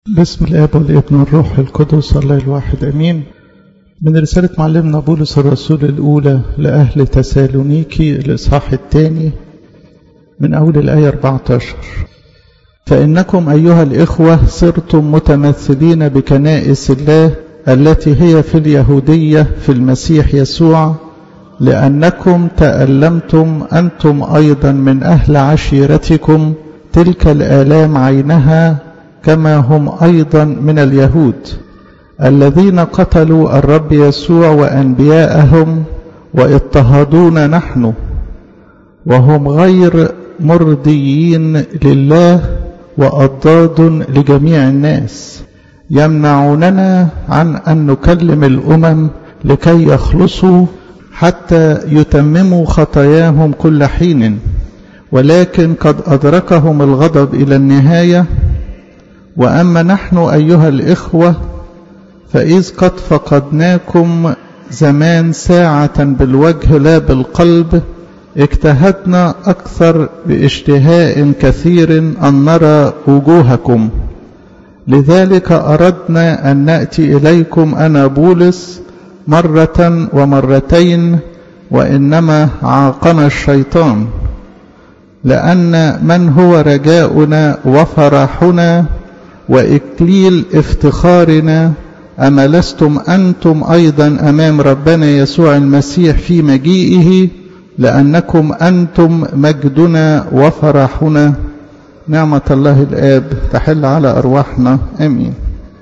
بسم الاب والابن والروح القدس الله الواحد امين من رسالة معلمنا بولس الرسول الأولى لأهل تسالونيكي الإصحاح الثاني من أول الآية 14 فإنكم أيها الإخوة صرتم متمثلين بكنائس الله التي هي في اليهودية في المسيح يسوع لأنكم تألمتم أنتم أيضا من أهل عشيرتكم تلك الآلام عينها كما هم أيضا من اليهود الذين قتلوا الرب يسوع وأنبياءهم واضطهدونا نحن وهم غير مرضيين لله وأضداد لجميع الناس يمنعوننا عن أن نكلم الأمم لكي يخلصوا حتى يتمموا خطاياهم كل حين ولكن قد أدركهم الغضب إلى النهاية وأما نحن أيها الإخوة فإذ قد فقدناكم زمان ساعة بالوجه لا بالقلب اجتهدنا أكثر باشتهاء كثير أن نرى وجوهكم لذلك أردنا أن نأتي إليكم أنا بولس مرة ومرتين وإنما عاقنا الشيطان لأن من هو رجاؤنا وفرحنا وإكليل افتخارنا أما لستم أنتم أيضا أمام ربنا يسوع المسيح في مجيئه لأنكم أنتم مجدنا وفرحنا نعمة الله الآب تحل على أرواحنا أمين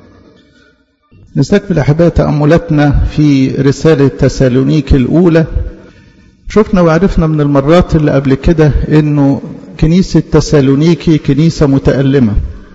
نستكمل أحباء تأملاتنا في رسالة تسالونيك الأولى شفنا وعرفنا من المرات اللي قبل كده أنه كنيسة تسالونيكي كنيسة متألمة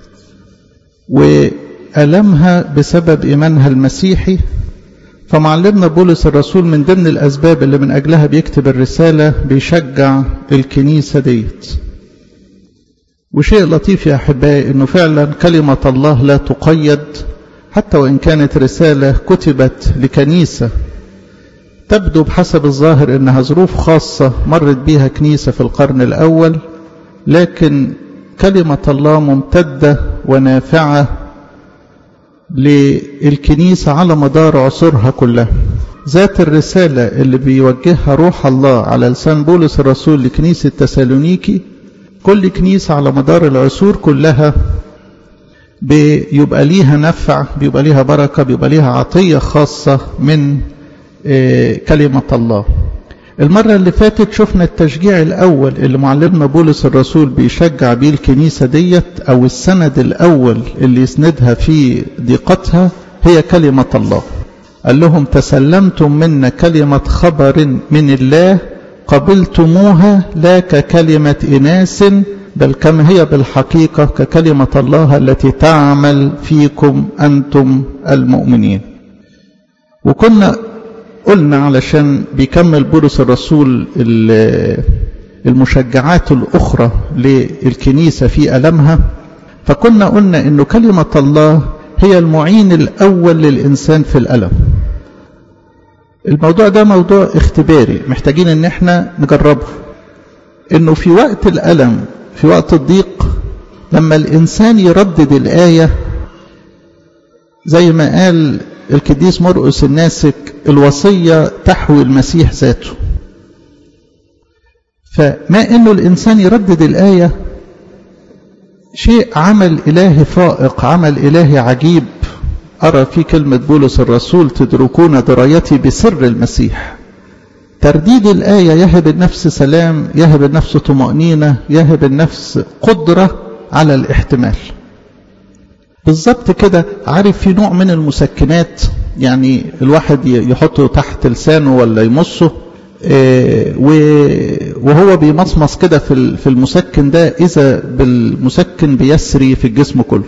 وألمها بسبب إيمانها المسيحي فمعلمنا بولس الرسول من ضمن الأسباب اللي من أجلها بيكتب الرسالة بيشجع الكنيسة ديت وشيء لطيف يا أحبائي أنه فعلا كلمة الله لا تقيد حتى وإن كانت رسالة كتبت لكنيسة تبدو بحسب الظاهر أنها ظروف خاصة مرت بها كنيسة في القرن الأول لكن كلمة الله ممتدة ونافعة للكنيسة على مدار عصورها كلها ذات الرسالة اللي بيوجهها روح الله على لسان بولس الرسول لكنيسة تسالونيكي كل كنيسة على مدار العصور كلها بيبقى ليها نفع بيبقى ليها بركة بيبقى ليها عطية خاصة من كلمة الله المرة اللي فاتت شفنا التشجيع الأول اللي معلمنا بولس الرسول بيشجع بيه الكنيسة ديت أو السند الأول اللي يسندها في ضيقتها هي كلمة الله قال لهم تسلمتم منا كلمة خبر من الله قبلتموها لا ككلمة إناس بل كما هي بالحقيقة ككلمة الله التي تعمل فيكم أنتم المؤمنين وكنا قلنا علشان بيكمل بولس الرسول المشجعات الأخرى للكنيسة في ألمها فكنا قلنا أنه كلمة الله هي المعين الأول للإنسان في الألم الموضوع ده موضوع اختباري محتاجين ان احنا نجربه انه في وقت الألم في وقت الضيق لما الإنسان يردد الآية زي ما قال القديس مرقس الناسك الوصية تحوي المسيح ذاته فما انه الانسان يردد الآية شيء عمل إلهي فائق عمل إلهي عجيب أرى في كلمة بولس الرسول تدركون درايتي بسر المسيح ترديد الآية يهب النفس سلام يهب النفس طمأنينة يهب النفس قدرة على الاحتمال بالظبط كده عارف في نوع من المسكنات يعني الواحد يحطه تحت لسانه ولا يمصه وهو بيمصمص كده في المسكن ده إذا بالمسكن بيسري في الجسم كله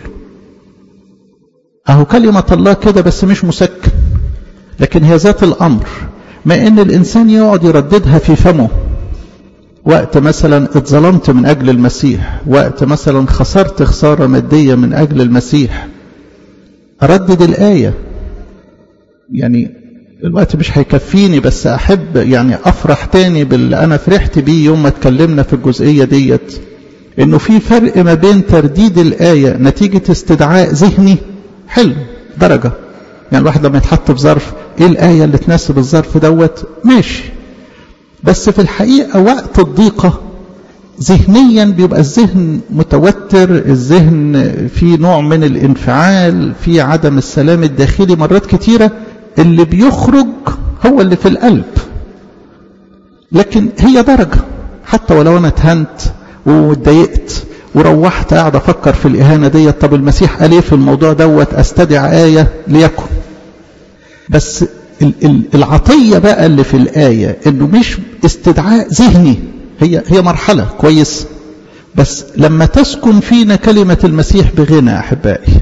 أهو كلمة الله كده بس مش مسكن لكن هي ذات الأمر ما إن الإنسان يقعد يرددها في فمه وقت مثلا اتظلمت من أجل المسيح وقت مثلا خسرت خسارة مادية من أجل المسيح أردد الآية يعني الوقت مش هيكفيني بس أحب يعني أفرح تاني باللي أنا فرحت بيه يوم ما اتكلمنا في الجزئية ديت انه في فرق ما بين ترديد الآية نتيجة استدعاء ذهني حلو درجة يعني الواحد لما يتحط في ظرف ايه الآية اللي تناسب الظرف دوت ماشي بس في الحقيقة وقت الضيقة ذهنيا بيبقى الذهن متوتر الذهن في نوع من الانفعال في عدم السلام الداخلي مرات كتيرة اللي بيخرج هو اللي في القلب لكن هي درجة حتى ولو انا اتهنت واتضايقت وروحت قاعد افكر في الاهانه ديت طب المسيح قال ايه في الموضوع دوت استدعى ايه ليكن بس العطيه بقى اللي في الايه انه مش استدعاء ذهني هي هي مرحله كويس بس لما تسكن فينا كلمه المسيح بغنى احبائي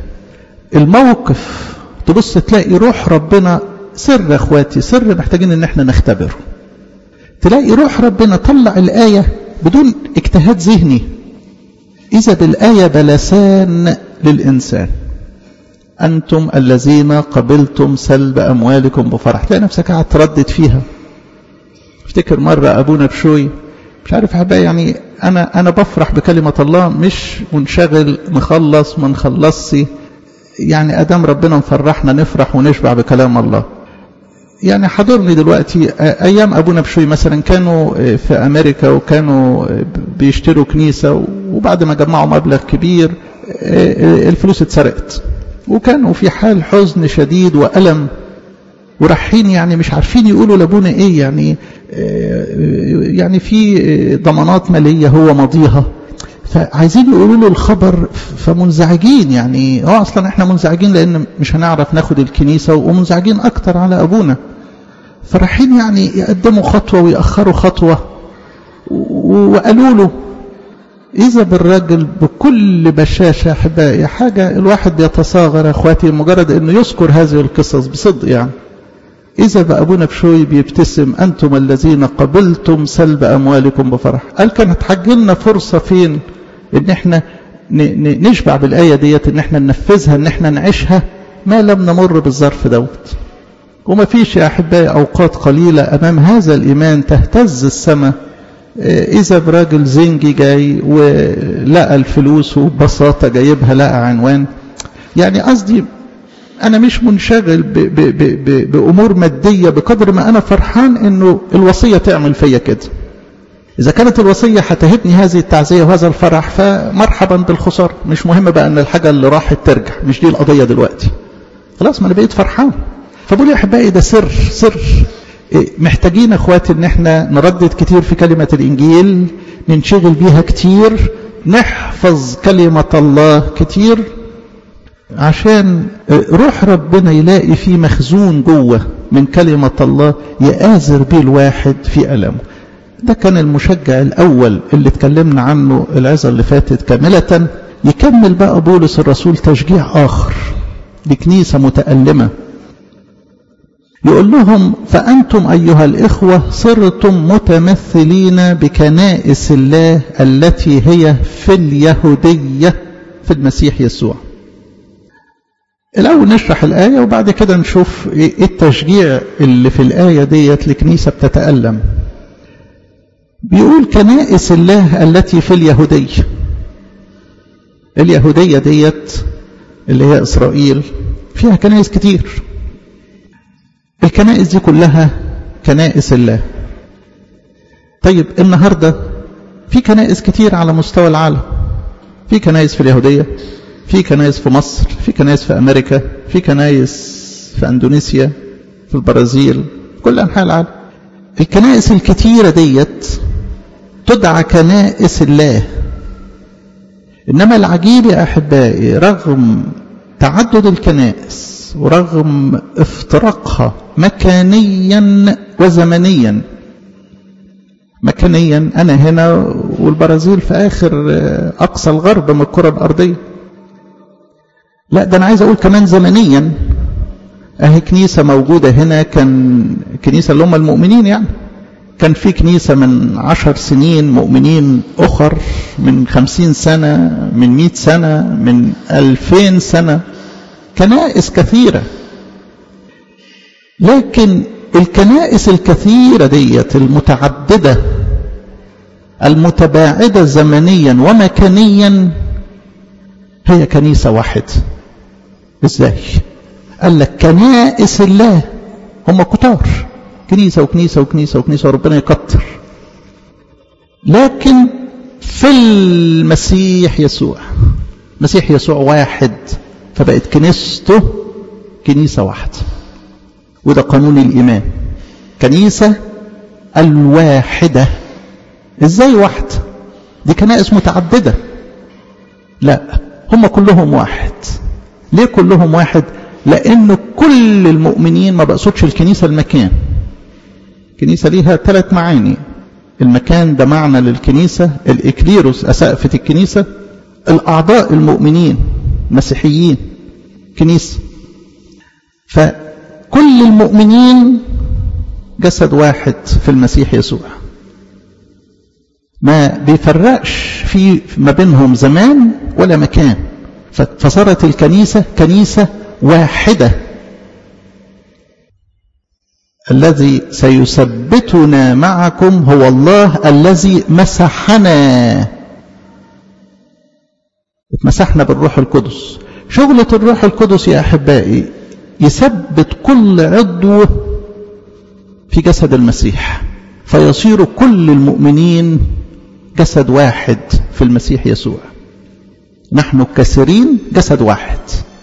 الموقف تبص تلاقي روح ربنا سر اخواتي سر محتاجين ان احنا نختبره تلاقي روح ربنا طلع الايه بدون اجتهاد ذهني إذا بالآية بلسان للإنسان أنتم الذين قبلتم سلب أموالكم بفرح تلاقي نفسك قاعد تردد فيها افتكر مرة أبونا بشوي مش عارف حبايبي يعني أنا أنا بفرح بكلمة الله مش منشغل مخلص ما نخلصش يعني أدام ربنا مفرحنا نفرح ونشبع بكلام الله يعني حضرني دلوقتي ايام ابونا بشوي مثلا كانوا في امريكا وكانوا بيشتروا كنيسه وبعد ما جمعوا مبلغ كبير الفلوس اتسرقت وكانوا في حال حزن شديد والم ورايحين يعني مش عارفين يقولوا لابونا ايه يعني يعني في ضمانات ماليه هو ماضيها فعايزين يقولوا له الخبر فمنزعجين يعني هو اصلا احنا منزعجين لان مش هنعرف ناخد الكنيسه ومنزعجين اكتر على ابونا فرايحين يعني يقدموا خطوه ويأخروا خطوه وقالوا له إذا بالراجل بكل بشاشة أحبائي حاجة الواحد بيتصاغر أخواتي مجرد أنه يذكر هذه القصص بصدق يعني إذا بأبونا بشوي بيبتسم أنتم الذين قبلتم سلب أموالكم بفرح قال كانت حجلنا فرصة فين إن إحنا نشبع بالآية ديت إن إحنا ننفذها إن إحنا نعيشها ما لم نمر بالظرف دوت وما فيش يا أحبائي أوقات قليلة أمام هذا الإيمان تهتز السماء إذا براجل زنجي جاي ولقى الفلوس وببساطة جايبها لقى عنوان يعني قصدي أنا مش منشغل ب ب ب ب بأمور مادية بقدر ما أنا فرحان إنه الوصية تعمل فيا كده إذا كانت الوصية هتهبني هذه التعزية وهذا الفرح فمرحبا بالخسارة مش مهم بقى أن الحاجة اللي راحت ترجع مش دي القضية دلوقتي خلاص ما أنا بقيت فرحان فبقول يا أحبائي ده سر سر محتاجين اخواتي ان احنا نردد كتير في كلمة الانجيل ننشغل بيها كتير نحفظ كلمة الله كتير عشان روح ربنا يلاقي فيه مخزون جوه من كلمة الله يآزر بيه الواحد في ألمه ده كان المشجع الأول اللي اتكلمنا عنه العظة اللي فاتت كاملة يكمل بقى بولس الرسول تشجيع آخر لكنيسة متألمة يقول لهم فأنتم أيها الإخوة صرتم متمثلين بكنائس الله التي هي في اليهودية في المسيح يسوع الأول نشرح الآية وبعد كده نشوف إيه التشجيع اللي في الآية ديت لكنيسة بتتألم بيقول كنائس الله التي في اليهودية اليهودية ديت اللي هي إسرائيل فيها كنائس كتير الكنائس دي كلها كنائس الله طيب النهاردة في كنائس كتير على مستوى العالم في كنائس في اليهودية في كنائس في مصر في كنائس في أمريكا في كنائس في أندونيسيا في البرازيل في كل أنحاء العالم الكنائس الكتيرة ديت تدعى كنائس الله إنما العجيب يا أحبائي رغم تعدد الكنائس ورغم افتراقها مكانيا وزمنيا مكانيا أنا هنا والبرازيل في آخر أقصى الغرب من الكرة الأرضية لا ده أنا عايز أقول كمان زمنيا أهي كنيسة موجودة هنا كان كنيسة اللي هم المؤمنين يعني كان في كنيسة من عشر سنين مؤمنين أخر من خمسين سنة من مئة سنة من ألفين سنة كنائس كثيرة لكن الكنائس الكثيرة ديت المتعددة المتباعدة زمنيا ومكانيا هي كنيسة واحدة ازاي قال لك كنائس الله هم كتار كنيسة وكنيسة وكنيسة وكنيسة وربنا يكتر لكن في المسيح يسوع المسيح يسوع واحد فبقت كنيسته كنيسة واحدة وده قانون الإيمان كنيسة الواحدة ازاي واحدة دي كنائس متعددة لا هم كلهم واحد ليه كلهم واحد لأن كل المؤمنين ما بقصدش الكنيسة المكان الكنيسة ليها ثلاث معاني المكان ده معنى للكنيسة الإكليروس أسقفة الكنيسة الأعضاء المؤمنين مسيحيين كنيسة فكل المؤمنين جسد واحد في المسيح يسوع ما بيفرقش في ما بينهم زمان ولا مكان فصارت الكنيسة كنيسة واحدة الذي سيثبتنا معكم هو الله الذي مسحنا اتمسحنا بالروح القدس شغلة الروح القدس يا أحبائي يثبت كل عضو في جسد المسيح فيصير كل المؤمنين جسد واحد في المسيح يسوع نحن كثيرين جسد واحد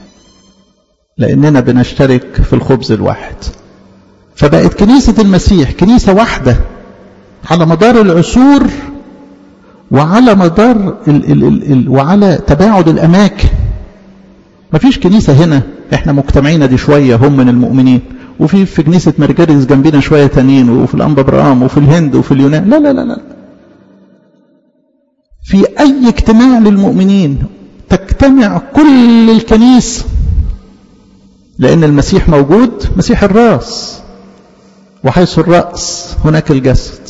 لأننا بنشترك في الخبز الواحد فبقت كنيسة المسيح كنيسة واحدة على مدار العصور وعلى مدار ال ال ال ال وعلى تباعد الأماكن مفيش كنيسة هنا احنا مجتمعين دي شوية هم من المؤمنين وفي في كنيسة مرجرس جنبنا شوية تانيين وفي الأنبا برام وفي الهند وفي اليونان لا لا لا لا في أي اجتماع للمؤمنين تجتمع كل الكنيسة لأن المسيح موجود مسيح الراس وحيث الرأس هناك الجسد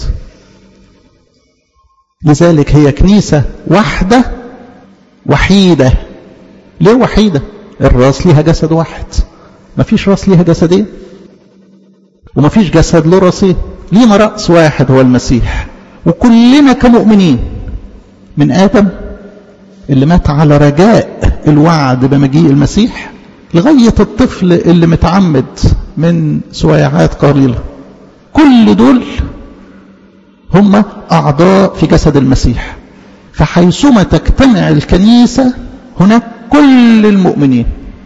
لذلك هي كنيسة واحدة وحيدة ليه وحيدة الراس ليها جسد واحد مفيش راس ليها جسدين ومفيش جسد له راسين لينا رأس واحد هو المسيح وكلنا كمؤمنين من آدم اللي مات على رجاء الوعد بمجيء المسيح لغاية الطفل اللي متعمد من سويعات قليلة كل دول هم أعضاء في جسد المسيح فحيثما تجتمع الكنيسة هناك كل المؤمنين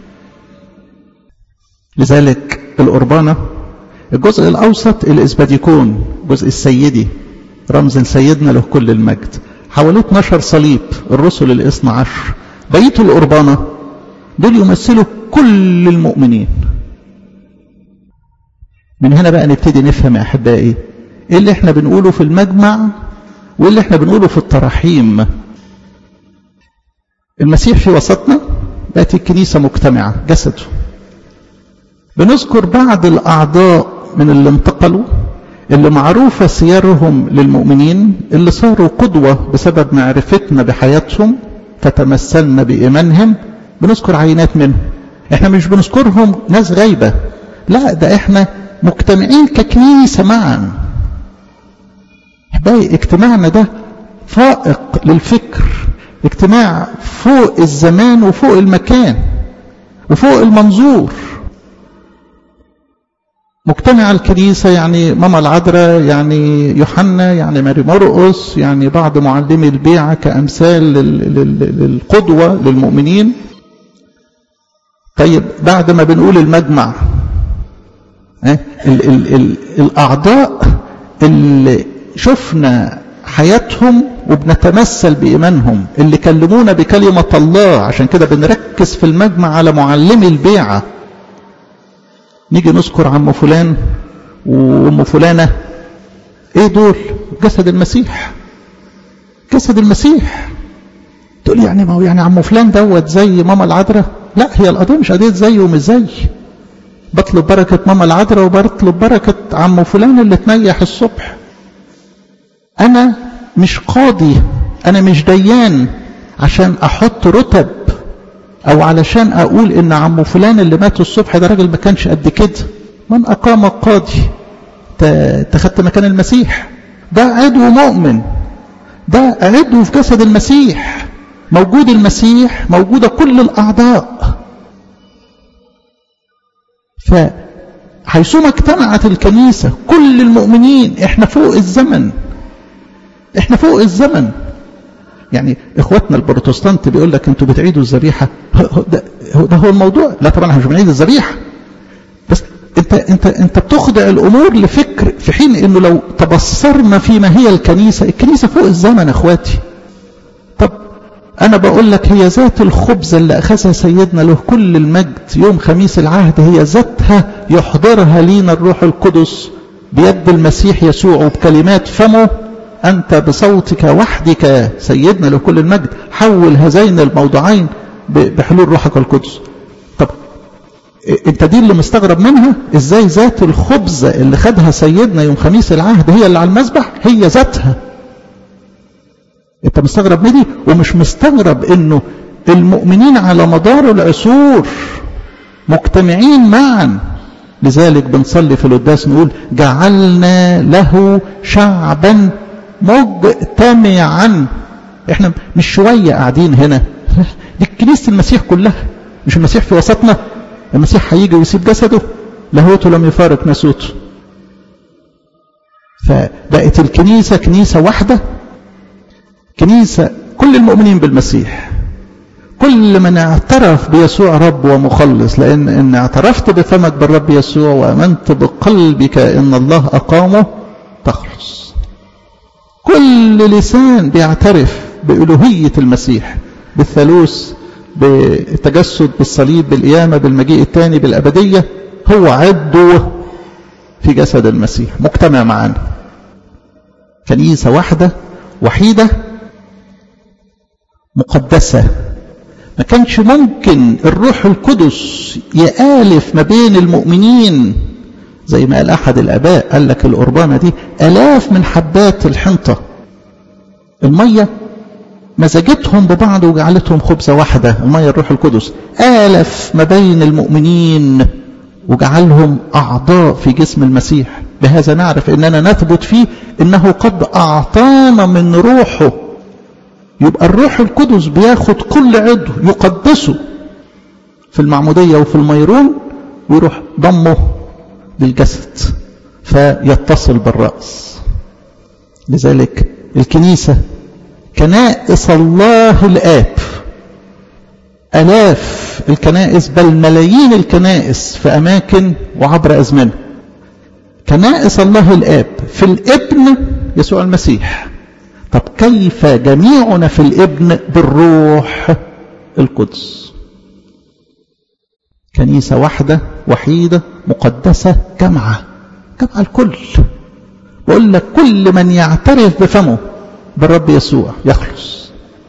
لذلك القربانة الجزء الأوسط الإسباديكون الجزء السيدي رمز سيدنا له كل المجد حواليه 12 صليب الرسل الاثنى عشر بقية القربانة دول يمثلوا كل المؤمنين من هنا بقى نبتدي نفهم يا أحبائي إيه اللي احنا بنقوله في المجمع وإيه اللي احنا بنقوله في التراحيم المسيح في وسطنا بقت الكنيسة مجتمعة جسده بنذكر بعض الأعضاء من اللي انتقلوا اللي معروفة سيرهم للمؤمنين اللي صاروا قدوة بسبب معرفتنا بحياتهم فتمثلنا بإيمانهم بنذكر عينات منهم احنا مش بنذكرهم ناس غايبة لا ده احنا مجتمعين ككنيسة معا احبائي اجتماعنا ده فائق للفكر اجتماع فوق الزمان وفوق المكان وفوق المنظور مجتمع الكنيسة يعني ماما العذراء يعني يوحنا يعني ماري مرقس يعني بعض معلمي البيعة كأمثال للقدوة للمؤمنين طيب بعد ما بنقول المجمع ال ال ال الأعضاء اللي شفنا حياتهم وبنتمثل بإيمانهم اللي كلمونا بكلمة الله عشان كده بنركز في المجمع على معلمي البيعة نيجي نذكر عم فلان وام فلانة ايه دول جسد المسيح جسد المسيح تقول يعني ما هو يعني عم فلان دوت زي ماما العذراء لا هي القضية مش قضية زي ومش زي بطلب بركة ماما العذراء وبطلب بركة عم فلان اللي تنيح الصبح أنا مش قاضي أنا مش ديان عشان أحط رتب أو علشان أقول إن عم فلان اللي مات الصبح ده راجل ما كانش قد كده من أقام القاضي تخدت مكان المسيح ده عضو مؤمن ده عضو في جسد المسيح موجود المسيح موجودة كل الأعضاء فحيثما اجتمعت الكنيسة كل المؤمنين احنا فوق الزمن احنا فوق الزمن يعني اخواتنا البروتستانت بيقول لك انتوا بتعيدوا الذبيحه ده, ده هو الموضوع لا طبعا احنا مش بنعيد الذبيحه بس انت انت انت بتخضع الامور لفكر في حين انه لو تبصرنا فيما هي الكنيسه الكنيسه فوق الزمن اخواتي طب انا بقول لك هي ذات الخبز اللي اخذها سيدنا له كل المجد يوم خميس العهد هي ذاتها يحضرها لينا الروح القدس بيد المسيح يسوع وبكلمات فمه أنت بصوتك وحدك سيدنا لكل المجد حول هذين الموضوعين بحلول روحك القدس طب انت دي اللي مستغرب منها ازاي ذات الخبز اللي خدها سيدنا يوم خميس العهد هي اللي على المذبح هي ذاتها انت مستغرب من دي ومش مستغرب انه المؤمنين على مدار العصور مجتمعين معا لذلك بنصلي في القداس نقول جعلنا له شعبا مجتمعا احنا مش شوية قاعدين هنا دي كنيسة المسيح كلها مش المسيح في وسطنا المسيح هيجي ويسيب جسده لاهوته لم يفارق ناسوته فبقت الكنيسة كنيسة واحدة كنيسة كل المؤمنين بالمسيح كل من اعترف بيسوع رب ومخلص لأن إن اعترفت بفمك بالرب يسوع وأمنت بقلبك إن الله أقامه تخلص كل لسان بيعترف بألوهية المسيح بالثالوث بالتجسد بالصليب بالقيامة بالمجيء الثاني بالأبدية هو عضو في جسد المسيح مجتمع معنا كنيسة واحدة وحيدة مقدسة ما كانش ممكن الروح القدس يآلف ما بين المؤمنين زي ما قال أحد الآباء قال لك القربانة دي ألاف من حبات الحنطة المية مزجتهم ببعض وجعلتهم خبزة واحدة المية الروح القدس آلف ما بين المؤمنين وجعلهم أعضاء في جسم المسيح بهذا نعرف أننا نثبت فيه أنه قد أعطانا من روحه يبقى الروح القدس بياخد كل عضو يقدسه في المعمودية وفي الميرون ويروح ضمه للجسد فيتصل بالرأس لذلك الكنيسة كنائس الله الآب ألاف الكنائس بل ملايين الكنائس في أماكن وعبر أزمنة كنائس الله الآب في الابن يسوع المسيح طب كيف جميعنا في الابن بالروح القدس كنيسة واحدة وحيدة مقدسة جمعة جمعة الكل بقول لك كل من يعترف بفمه بالرب يسوع يخلص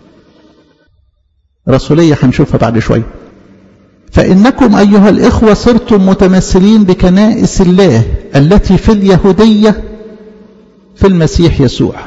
رسولية هنشوفها بعد شوية فإنكم أيها الإخوة صرتم متمثلين بكنائس الله التي في اليهودية في المسيح يسوع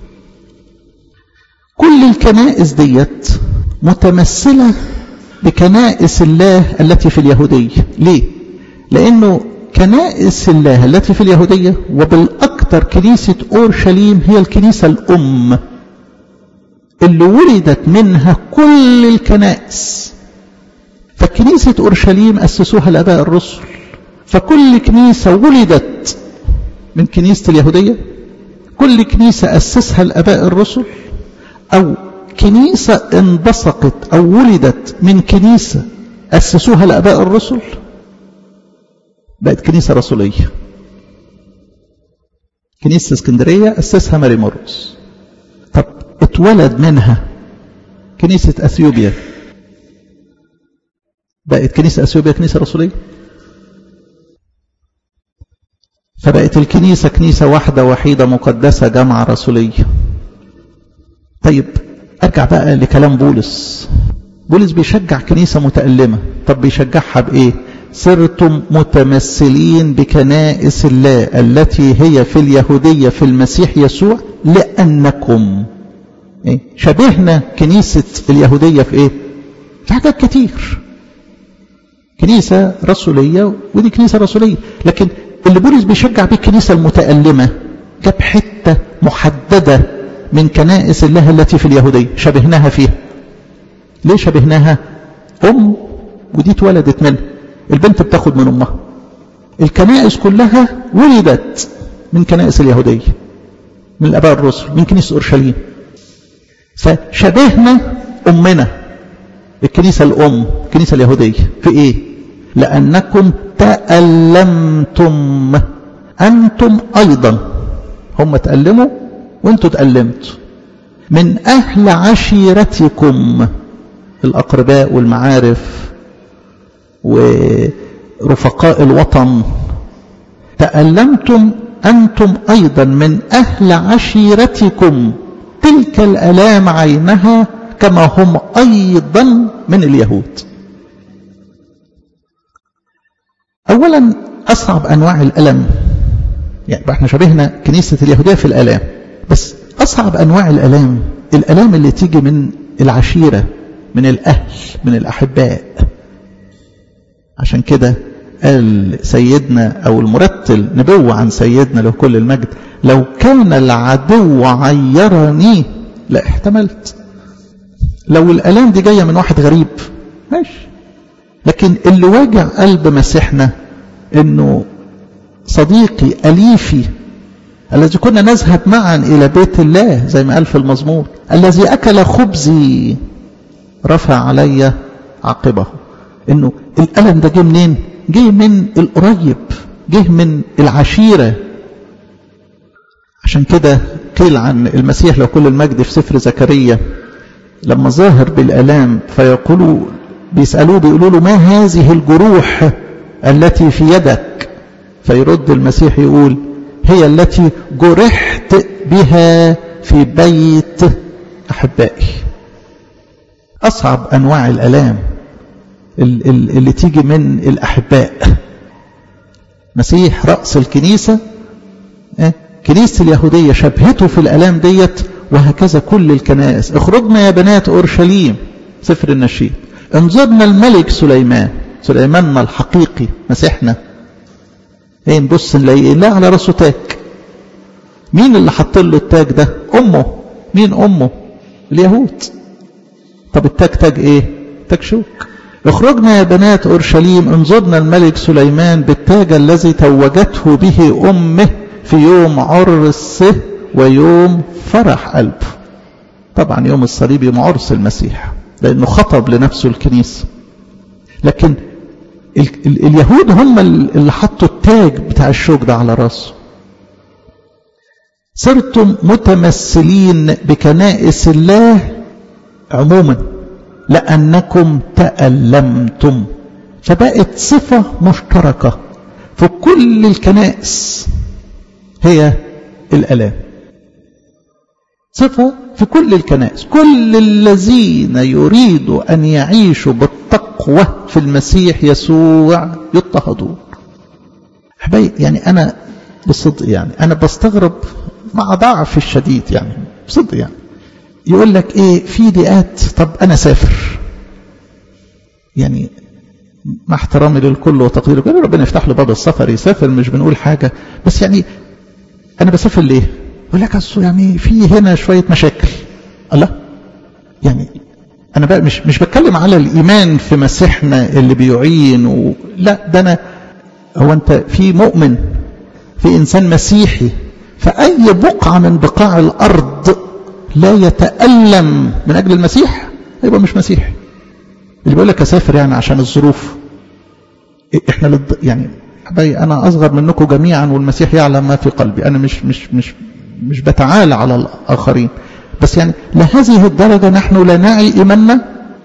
كل الكنائس ديت متمثلة بكنائس الله التي في اليهودية ليه؟ لأنه كنائس الله التي في اليهودية وبالأكثر كنيسة أورشليم هي الكنيسة الأم اللي ولدت منها كل الكنائس فكنيسة أورشليم أسسوها الآباء الرسل فكل كنيسة ولدت من كنيسة اليهودية كل كنيسة أسسها الآباء الرسل أو كنيسة انبثقت أو ولدت من كنيسة أسسوها الآباء الرسل بقت كنيسة رسولية كنيسة اسكندرية أسسها ماري مورس طب اتولد منها كنيسة أثيوبيا بقت كنيسة أثيوبيا كنيسة رسولية فبقت الكنيسة كنيسة واحدة وحيدة مقدسة جامعة رسولية طيب أرجع بقى لكلام بولس بولس بيشجع كنيسة متألمة طب بيشجعها بإيه صرتم متمثلين بكنائس الله التي هي في اليهودية في المسيح يسوع لأنكم إيه؟ شبهنا كنيسة اليهودية في إيه في حاجات كتير كنيسة رسولية ودي كنيسة رسولية لكن اللي بولس بيشجع بيه الكنيسة المتألمة جاب حتة محددة من كنائس الله التي في اليهودية شبهناها فيها ليه شبهناها أم ودي اتولدت منها البنت بتاخد من أمها الكنائس كلها ولدت من كنائس اليهودية من الآباء الرسل من كنيسة أورشليم فشبهنا أمنا الكنيسة الأم الكنيسة اليهودية في إيه لأنكم تألمتم أنتم أيضا هم تألموا وانتوا تألمتوا من أهل عشيرتكم الأقرباء والمعارف ورفقاء الوطن تألمتم أنتم أيضا من أهل عشيرتكم تلك الألام عينها كما هم أيضا من اليهود أولا أصعب أنواع الألم يعني احنا شبهنا كنيسة اليهودية في الألام بس أصعب أنواع الألام الألام اللي تيجي من العشيرة من الأهل من الأحباء عشان كده قال سيدنا أو المرتل نبوة عن سيدنا له كل المجد لو كان العدو عيرني لا احتملت لو الألام دي جاية من واحد غريب ماشي لكن اللي واجع قلب مسيحنا انه صديقي أليفي الذي كنا نذهب معا إلى بيت الله زي ما قال في المزمور الذي أكل خبزي رفع علي عقبه انه الألم ده جه منين جه من القريب جه من العشيرة عشان كده قيل عن المسيح لو كل المجد في سفر زكريا لما ظاهر بالألام فيقولوا بيسألوه بيقولوا له ما هذه الجروح التي في يدك فيرد المسيح يقول هي التي جرحت بها في بيت أحبائي أصعب أنواع الألام اللي تيجي من الأحباء مسيح رأس الكنيسة كنيسة اليهودية شبهته في الألام ديت وهكذا كل الكنائس اخرجنا يا بنات أورشليم سفر النشيد انظرنا الملك سليمان سليماننا الحقيقي مسيحنا ايه نبص نلاقيه لا على راسه تاج مين اللي حط له التاج ده امه مين امه اليهود طب التاج تاج ايه تاج شوك اخرجنا يا بنات اورشليم انظرنا الملك سليمان بالتاج الذي توجته به امه في يوم عرسه ويوم فرح قلبه طبعا يوم الصليب يوم عرس المسيح لانه خطب لنفسه الكنيسه لكن ال ال اليهود هم اللي حطوا التاج بتاع الشوك ده على راسه صرتم متمثلين بكنائس الله عموما لأنكم تألمتم فبقت صفة مشتركة في كل الكنائس هي الألام صفة في كل الكنائس كل الذين يريدوا أن يعيشوا بالتقوى في المسيح يسوع يضطهدون حبايب يعني أنا بصدق يعني أنا بستغرب مع ضعف الشديد يعني بصدق يعني يقول لك ايه في ضيقات طب انا سافر يعني مع احترامي للكل وتقديري كل ربنا يفتح له باب السفر يسافر مش بنقول حاجه بس يعني انا بسافر ليه؟ يقول لك اصل يعني في هنا شويه مشاكل الله يعني انا بقى مش مش بتكلم على الايمان في مسيحنا اللي بيعين و... لا ده انا هو انت في مؤمن في انسان مسيحي فاي بقعه من بقاع الارض لا يتألم من أجل المسيح يبقى مش مسيحي اللي بيقول لك أسافر يعني عشان الظروف إحنا للض... يعني حبايبي أنا أصغر منكم جميعا والمسيح يعلم ما في قلبي أنا مش مش مش مش بتعالى على الآخرين بس يعني لهذه الدرجة نحن لا نعي إيماننا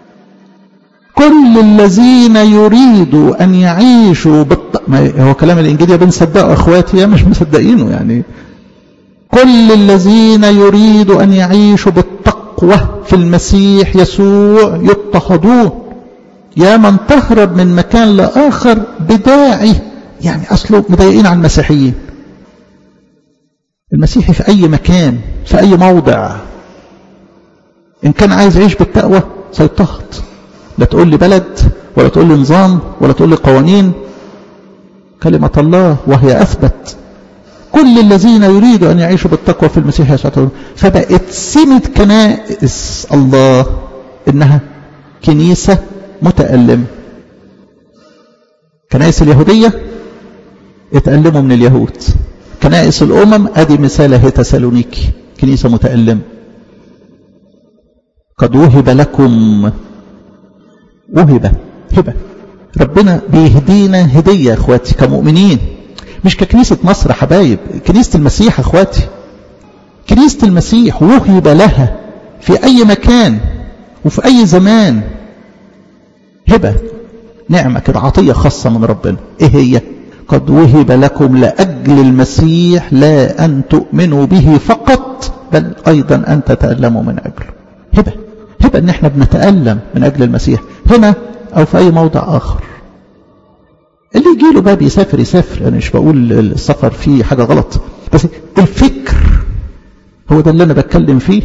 كل الذين يريدوا أن يعيشوا بالط... ما هو كلام الإنجيل يا بنصدقه أخواتي يا مش مصدقينه يعني كل الذين يريدوا أن يعيشوا بالتقوى في المسيح يسوع يضطهدون يا من تهرب من مكان لآخر بداعي يعني أصله مضايقين على المسيحيين المسيحي في أي مكان في أي موضع إن كان عايز يعيش بالتقوى سيضطهد لا تقول لي بلد ولا تقول لي نظام ولا تقول لي قوانين كلمة الله وهي أثبت كل الذين يريدوا أن يعيشوا بالتقوى في المسيح يسوع فبقت سمة كنائس الله إنها كنيسة متألمة كنائس اليهودية اتألموا من اليهود كنائس الأمم أدي مثال هي تسالونيكي كنيسة متألمة قد وهب لكم وهب هبة ربنا بيهدينا هدية يا اخواتي كمؤمنين مش ككنيسة مصر يا حبايب كنيسة المسيح يا اخواتي كنيسة المسيح وهب لها في أي مكان وفي أي زمان هبة نعمة كده عطية خاصة من ربنا ايه هي قد وهب لكم لأجل المسيح لا أن تؤمنوا به فقط بل أيضا أن تتألموا من أجله هبة هبة أن احنا بنتألم من أجل المسيح هنا أو في أي موضع آخر اللي يجي له باب يسافر يسافر أنا يعني مش بقول السفر فيه حاجة غلط بس الفكر هو ده اللي أنا بتكلم فيه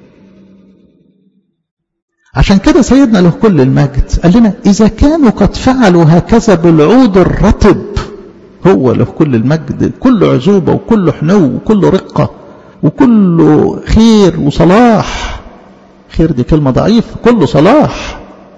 عشان كده سيدنا له كل المجد قال لنا إذا كانوا قد فعلوا هكذا بالعود الرطب هو له كل المجد كل عزوبة وكل حنو وكل رقة وكل خير وصلاح خير دي كلمة ضعيفة كله صلاح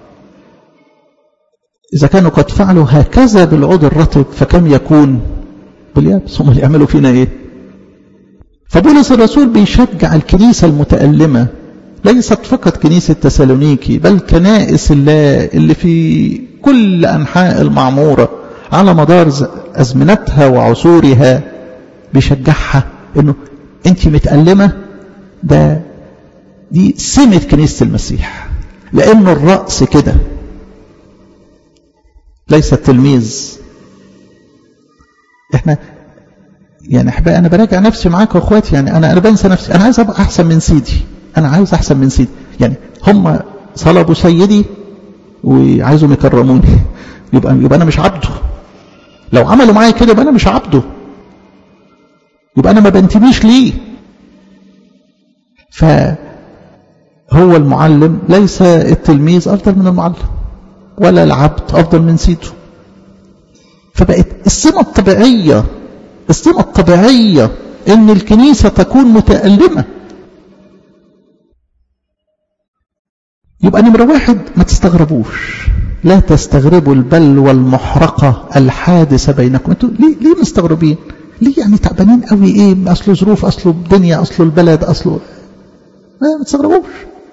إذا كانوا قد فعلوا هكذا بالعود الرطب فكم يكون باليابس هم اللي يعملوا فينا إيه فبولس الرسول بيشجع الكنيسة المتألمة ليست فقط كنيسة تسالونيكي بل كنائس الله اللي في كل أنحاء المعمورة على مدار أزمنتها وعصورها بيشجعها انه انت متألمة ده دي سمة كنيسة المسيح لأنه الرأس كده ليس التلميذ احنا يعني احبائي انا براجع نفسي معاك واخواتي يعني انا انا بنسى نفسي انا عايز ابقى احسن من سيدي انا عايز احسن من سيدي يعني هم صلبوا سيدي وعايزهم يكرموني يبقى يبقى انا مش عبده لو عملوا معايا كده يبقى انا مش عبده يبقى انا ما بنتميش ليه فهو المعلم ليس التلميذ افضل من المعلم ولا العبد افضل من سيده فبقت السمه الطبيعيه السمه الطبيعيه ان الكنيسه تكون متالمه يبقى نمرة واحد ما تستغربوش لا تستغربوا البلوى المحرقة الحادثة بينكم انتوا ليه, ليه مستغربين ليه يعني تعبانين قوي ايه اصله ظروف اصله الدنيا اصله البلد اصله ما تستغربوش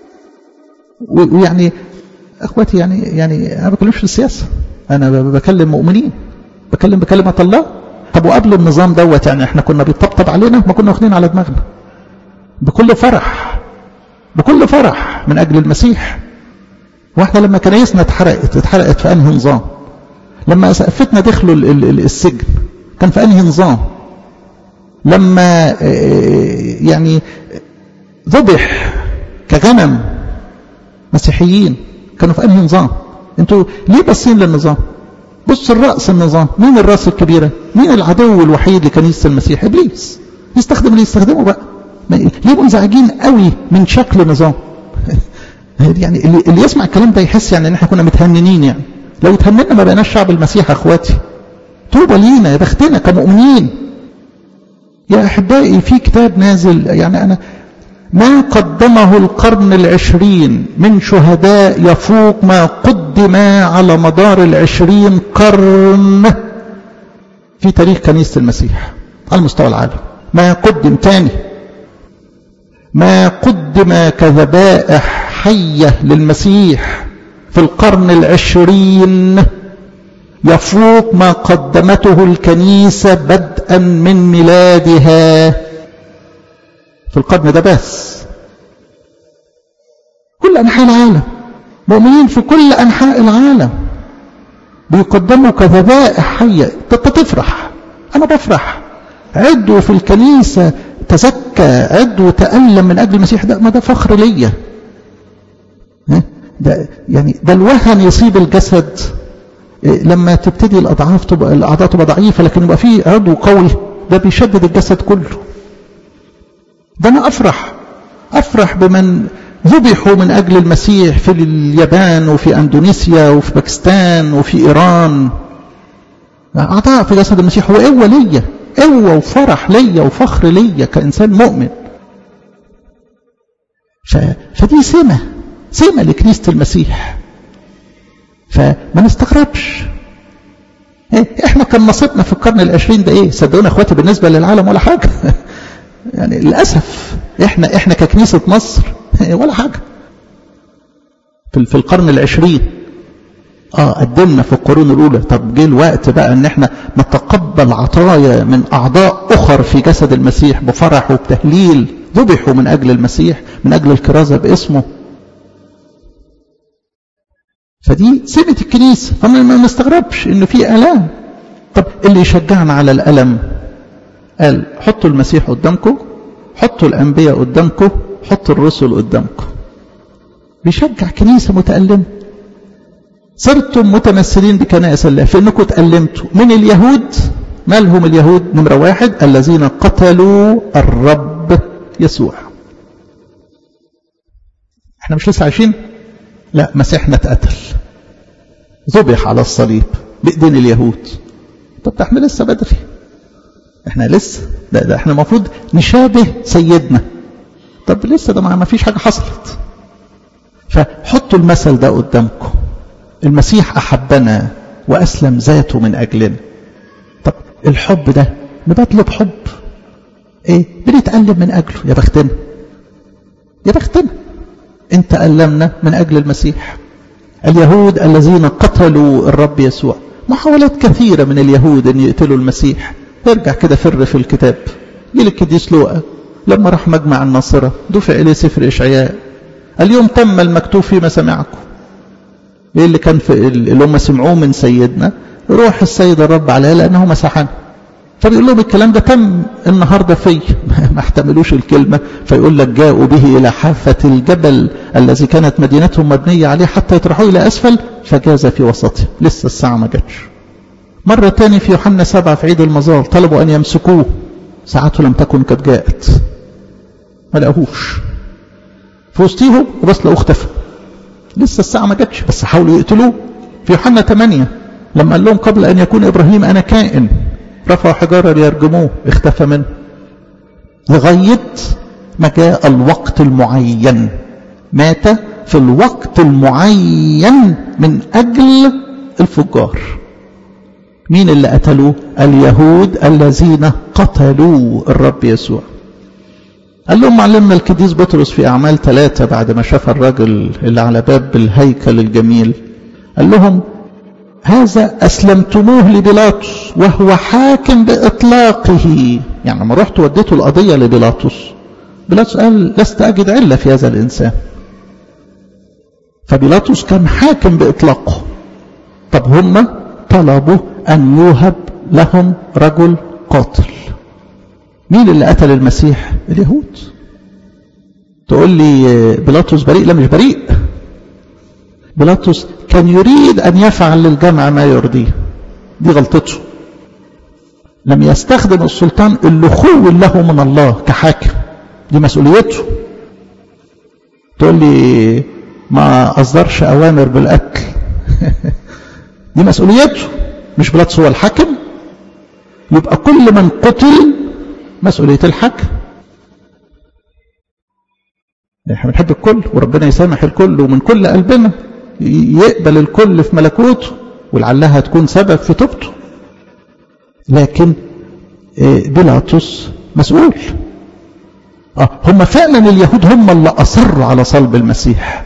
ويعني اخواتي يعني يعني انا ما بكلمش في السياسة انا بكلم مؤمنين بكلم بكلمة الله طب وقبل النظام دوت يعني احنا كنا بيطبطب علينا ما كنا واخدين على دماغنا بكل فرح بكل فرح من أجل المسيح واحنا لما كنايسنا اتحرقت اتحرقت في أنهي نظام لما سقفتنا دخلوا السجن كان في أنهي نظام لما يعني ذبح كغنم مسيحيين كانوا في أنهي نظام انتوا ليه باصين للنظام بص الرأس النظام مين الرأس الكبيرة مين العدو الوحيد لكنيسة المسيح إبليس يستخدم اللي يستخدمه بقى ليه منزعجين قوي من شكل النظام يعني اللي, اللي يسمع الكلام ده يحس يعني ان احنا كنا متهننين يعني لو اتهننا ما بقيناش شعب المسيح يا اخواتي توبة لينا يا بختنا كمؤمنين يا احبائي في كتاب نازل يعني انا ما قدمه القرن العشرين من شهداء يفوق ما قدم على مدار العشرين قرن في تاريخ كنيسة المسيح على مستوى العالم ما قدم تاني ما قدم كذبائح حية للمسيح في القرن العشرين يفوق ما قدمته الكنيسة بدءا من ميلادها في القرن ده بس كل أنحاء العالم مؤمنين في كل أنحاء العالم بيقدموا كذبائح حية تفرح أنا بفرح عدوا في الكنيسة تزكى عد وتألم من أجل المسيح ده ما ده فخر ليا ده يعني ده الوهن يصيب الجسد لما تبتدي الأضعاف تبقى الأعضاء تبقى ضعيفة لكن يبقى فيه عضو قوي ده بيشدد الجسد كله ده أنا أفرح أفرح بمن ذبحوا من أجل المسيح في اليابان وفي أندونيسيا وفي باكستان وفي إيران أعضاء في جسد المسيح هو قوة ليا قوة وفرح ليا وفخر ليا كإنسان مؤمن ف... فدي سمة سمة لكنيسة المسيح فما نستغربش إيه؟ احنا كان نصيبنا في القرن العشرين ده ايه صدقونا اخواتي بالنسبة للعالم ولا حاجة يعني للأسف احنا احنا ككنيسة مصر ولا حاجة في في القرن العشرين اه قدمنا في القرون الاولى طب جه الوقت بقى ان احنا نتقبل عطايا من اعضاء اخر في جسد المسيح بفرح وبتهليل ذبحوا من اجل المسيح من اجل الكرازه باسمه فدي سمة الكنيسة فما نستغربش انه في الام طب اللي يشجعنا على الالم قال حطوا المسيح قدامكم حطوا الانبياء قدامكم حطوا الرسل قدامكم بيشجع كنيسة متألمة صرتم متمثلين بكنائس الله في انكم تألمتوا من اليهود مالهم اليهود نمرة واحد الذين قتلوا الرب يسوع احنا مش لسه عايشين لا مسيحنا اتقتل ذبح على الصليب بايدين اليهود طب ده احنا لسه بدري احنا لسه ده, ده احنا المفروض نشابه سيدنا طب لسه ده ما فيش حاجه حصلت فحطوا المثل ده قدامكم المسيح احبنا واسلم ذاته من اجلنا طب الحب ده نبادله بحب ايه بنتألم من اجله يا بختنا يا بختنا انت ألمنا من اجل المسيح اليهود الذين قتلوا الرب يسوع محاولات كثيرة من اليهود ان يقتلوا المسيح ارجع كده فر في الكتاب جيل القديس لوقا لما راح مجمع الناصرة دفع إليه سفر إشعياء اليوم تم المكتوب فيما سمعكم ايه اللي كان في اللي هم سمعوه من سيدنا روح السيد الرب عليه لأنه مسحنا فبيقول لهم الكلام ده تم النهاردة في ما احتملوش الكلمة فيقول لك جاءوا به إلى حافة الجبل الذي كانت مدينتهم مبنية عليه حتى يطرحوه إلى أسفل فجاز في وسطه لسه الساعة ما جاتش مرة تاني في يوحنا سبعة في عيد المظال طلبوا أن يمسكوه ساعته لم تكن قد جاءت ما لقوهوش في وسطيهم وبس لقوه اختفى لسه الساعة ما جاتش بس حاولوا يقتلوه في يوحنا 8 لما قال لهم قبل أن يكون إبراهيم أنا كائن رفعوا حجارة ليرجموه اختفى منه لغاية ما جاء الوقت المعين مات في الوقت المعين من أجل الفجار مين اللي قتلوه اليهود الذين قتلوا الرب يسوع قال لهم معلمنا القديس بطرس في أعمال ثلاثة بعد ما شاف الرجل اللي على باب الهيكل الجميل قال لهم هذا أسلمتموه لبيلاطس وهو حاكم بإطلاقه يعني لما رحت وديته القضية لبيلاطس بيلاطس قال لست أجد علة في هذا الإنسان فبيلاطس كان حاكم بإطلاقه طب هم طلبوا أن يوهب لهم رجل قاتل مين اللي قتل المسيح اليهود تقول لي بيلاطس بريء لا مش بريء بيلاطس كان يريد أن يفعل للجمع ما يرضيه دي غلطته لم يستخدم السلطان اللي خول له من الله كحاكم دي مسؤوليته تقول لي ما أصدرش أوامر بالقتل دي مسؤوليته مش بيلاطس هو الحاكم يبقى كل من قتل مسؤولية الحاكم احنا بنحب الكل وربنا يسامح الكل ومن كل قلبنا يقبل الكل في ملكوته ولعلها تكون سبب في توبته لكن بيلاطس مسؤول اه هم فعلا اليهود هم اللي اصروا على صلب المسيح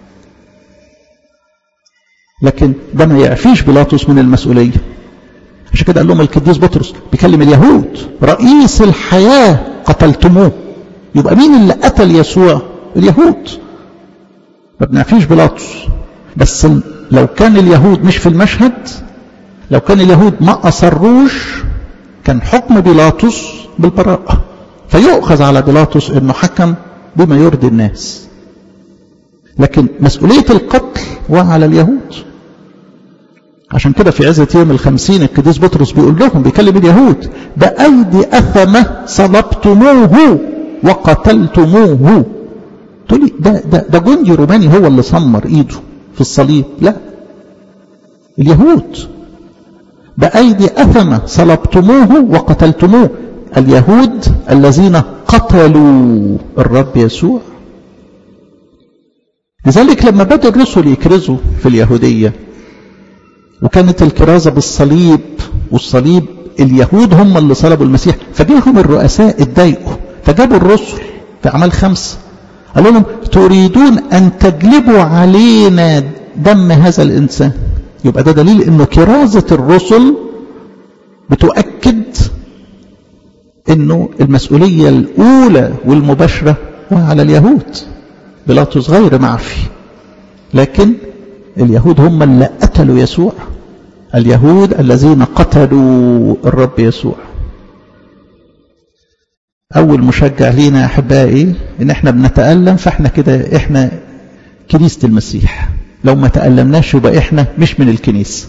لكن ده ما يعفيش بيلاطس من المسؤوليه عشان كده قال لهم القديس بطرس بيكلم اليهود رئيس الحياه قتلتموه يبقى مين اللي قتل يسوع اليهود ما بنعفيش بيلاطس بس لو كان اليهود مش في المشهد لو كان اليهود ما أصروش كان حكم بيلاطس بالبراءة فيؤخذ على بيلاطس انه حكم بما يرضي الناس لكن مسؤولية القتل وعلى اليهود عشان كده في عزة يوم الخمسين القديس بطرس بيقول لهم بيكلم اليهود بأيدي أثمة صلبتموه وقتلتموه تقولي ده, ده, ده جندي روماني هو اللي سمر ايده في الصليب لا اليهود بأيدي أثمة صلبتموه وقتلتموه اليهود الذين قتلوا الرب يسوع لذلك لما بدأ الرسل يكرزوا في اليهودية وكانت الكرازة بالصليب والصليب اليهود هم اللي صلبوا المسيح فجاهم الرؤساء اتضايقوا فجابوا الرسل في أعمال خمسة قالوا لهم تريدون أن تجلبوا علينا دم هذا الإنسان يبقى ده دليل أنه كرازة الرسل بتؤكد أنه المسؤولية الأولى والمباشرة على اليهود بيلاطس غير معفي لكن اليهود هم اللي قتلوا يسوع اليهود الذين قتلوا الرب يسوع أول مشجع لينا يا أحبائي إن إحنا بنتألم فإحنا كده إحنا كنيسة المسيح لو ما تألمناش يبقى إحنا مش من الكنيسة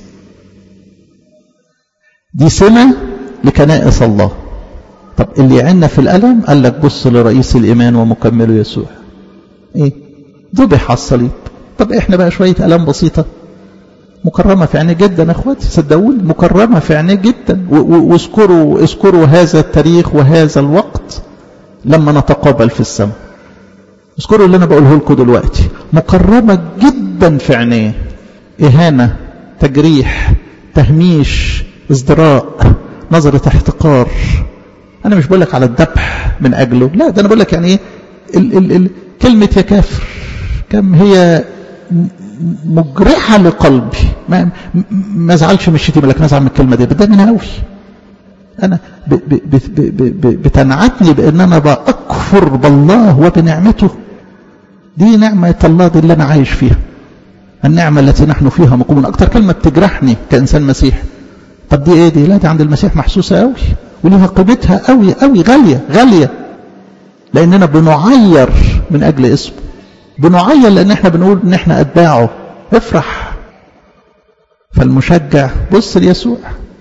دي سمة لكنائس الله طب اللي يعنا في الألم قال لك بص لرئيس الإيمان ومكمله يسوع إيه ذبح على الصليب طب إحنا بقى شوية ألم بسيطة مكرمة في عينيه جدا اخواتي صدقوني مكرمة في عينيه جدا واذكروا اذكروا هذا التاريخ وهذا الوقت لما نتقابل في السماء اذكروا اللي انا بقوله لكم دلوقتي مكرمة جدا في عينيه اهانة تجريح تهميش ازدراء نظرة احتقار انا مش بقول لك على الذبح من اجله لا ده انا بقول لك يعني ايه ال ال ال كلمة يا كافر كم هي مجرحة لقلبي ما ما ازعلش من الشتيمة لكن ازعل من الكلمة دي بتضايقني قوي انا ب ب ب ب ب بتنعتني بان انا باكفر بالله وبنعمته دي نعمة الله دي اللي انا عايش فيها النعمة التي نحن فيها مقومون اكتر كلمة بتجرحني كانسان مسيح طب دي ايه دي لا دي عند المسيح محسوسة قوي وليها قيمتها قوي قوي غالية غالية لاننا بنعير من اجل اسمه بنعين لان احنا بنقول ان احنا اتباعه افرح فالمشجع بص ليسوع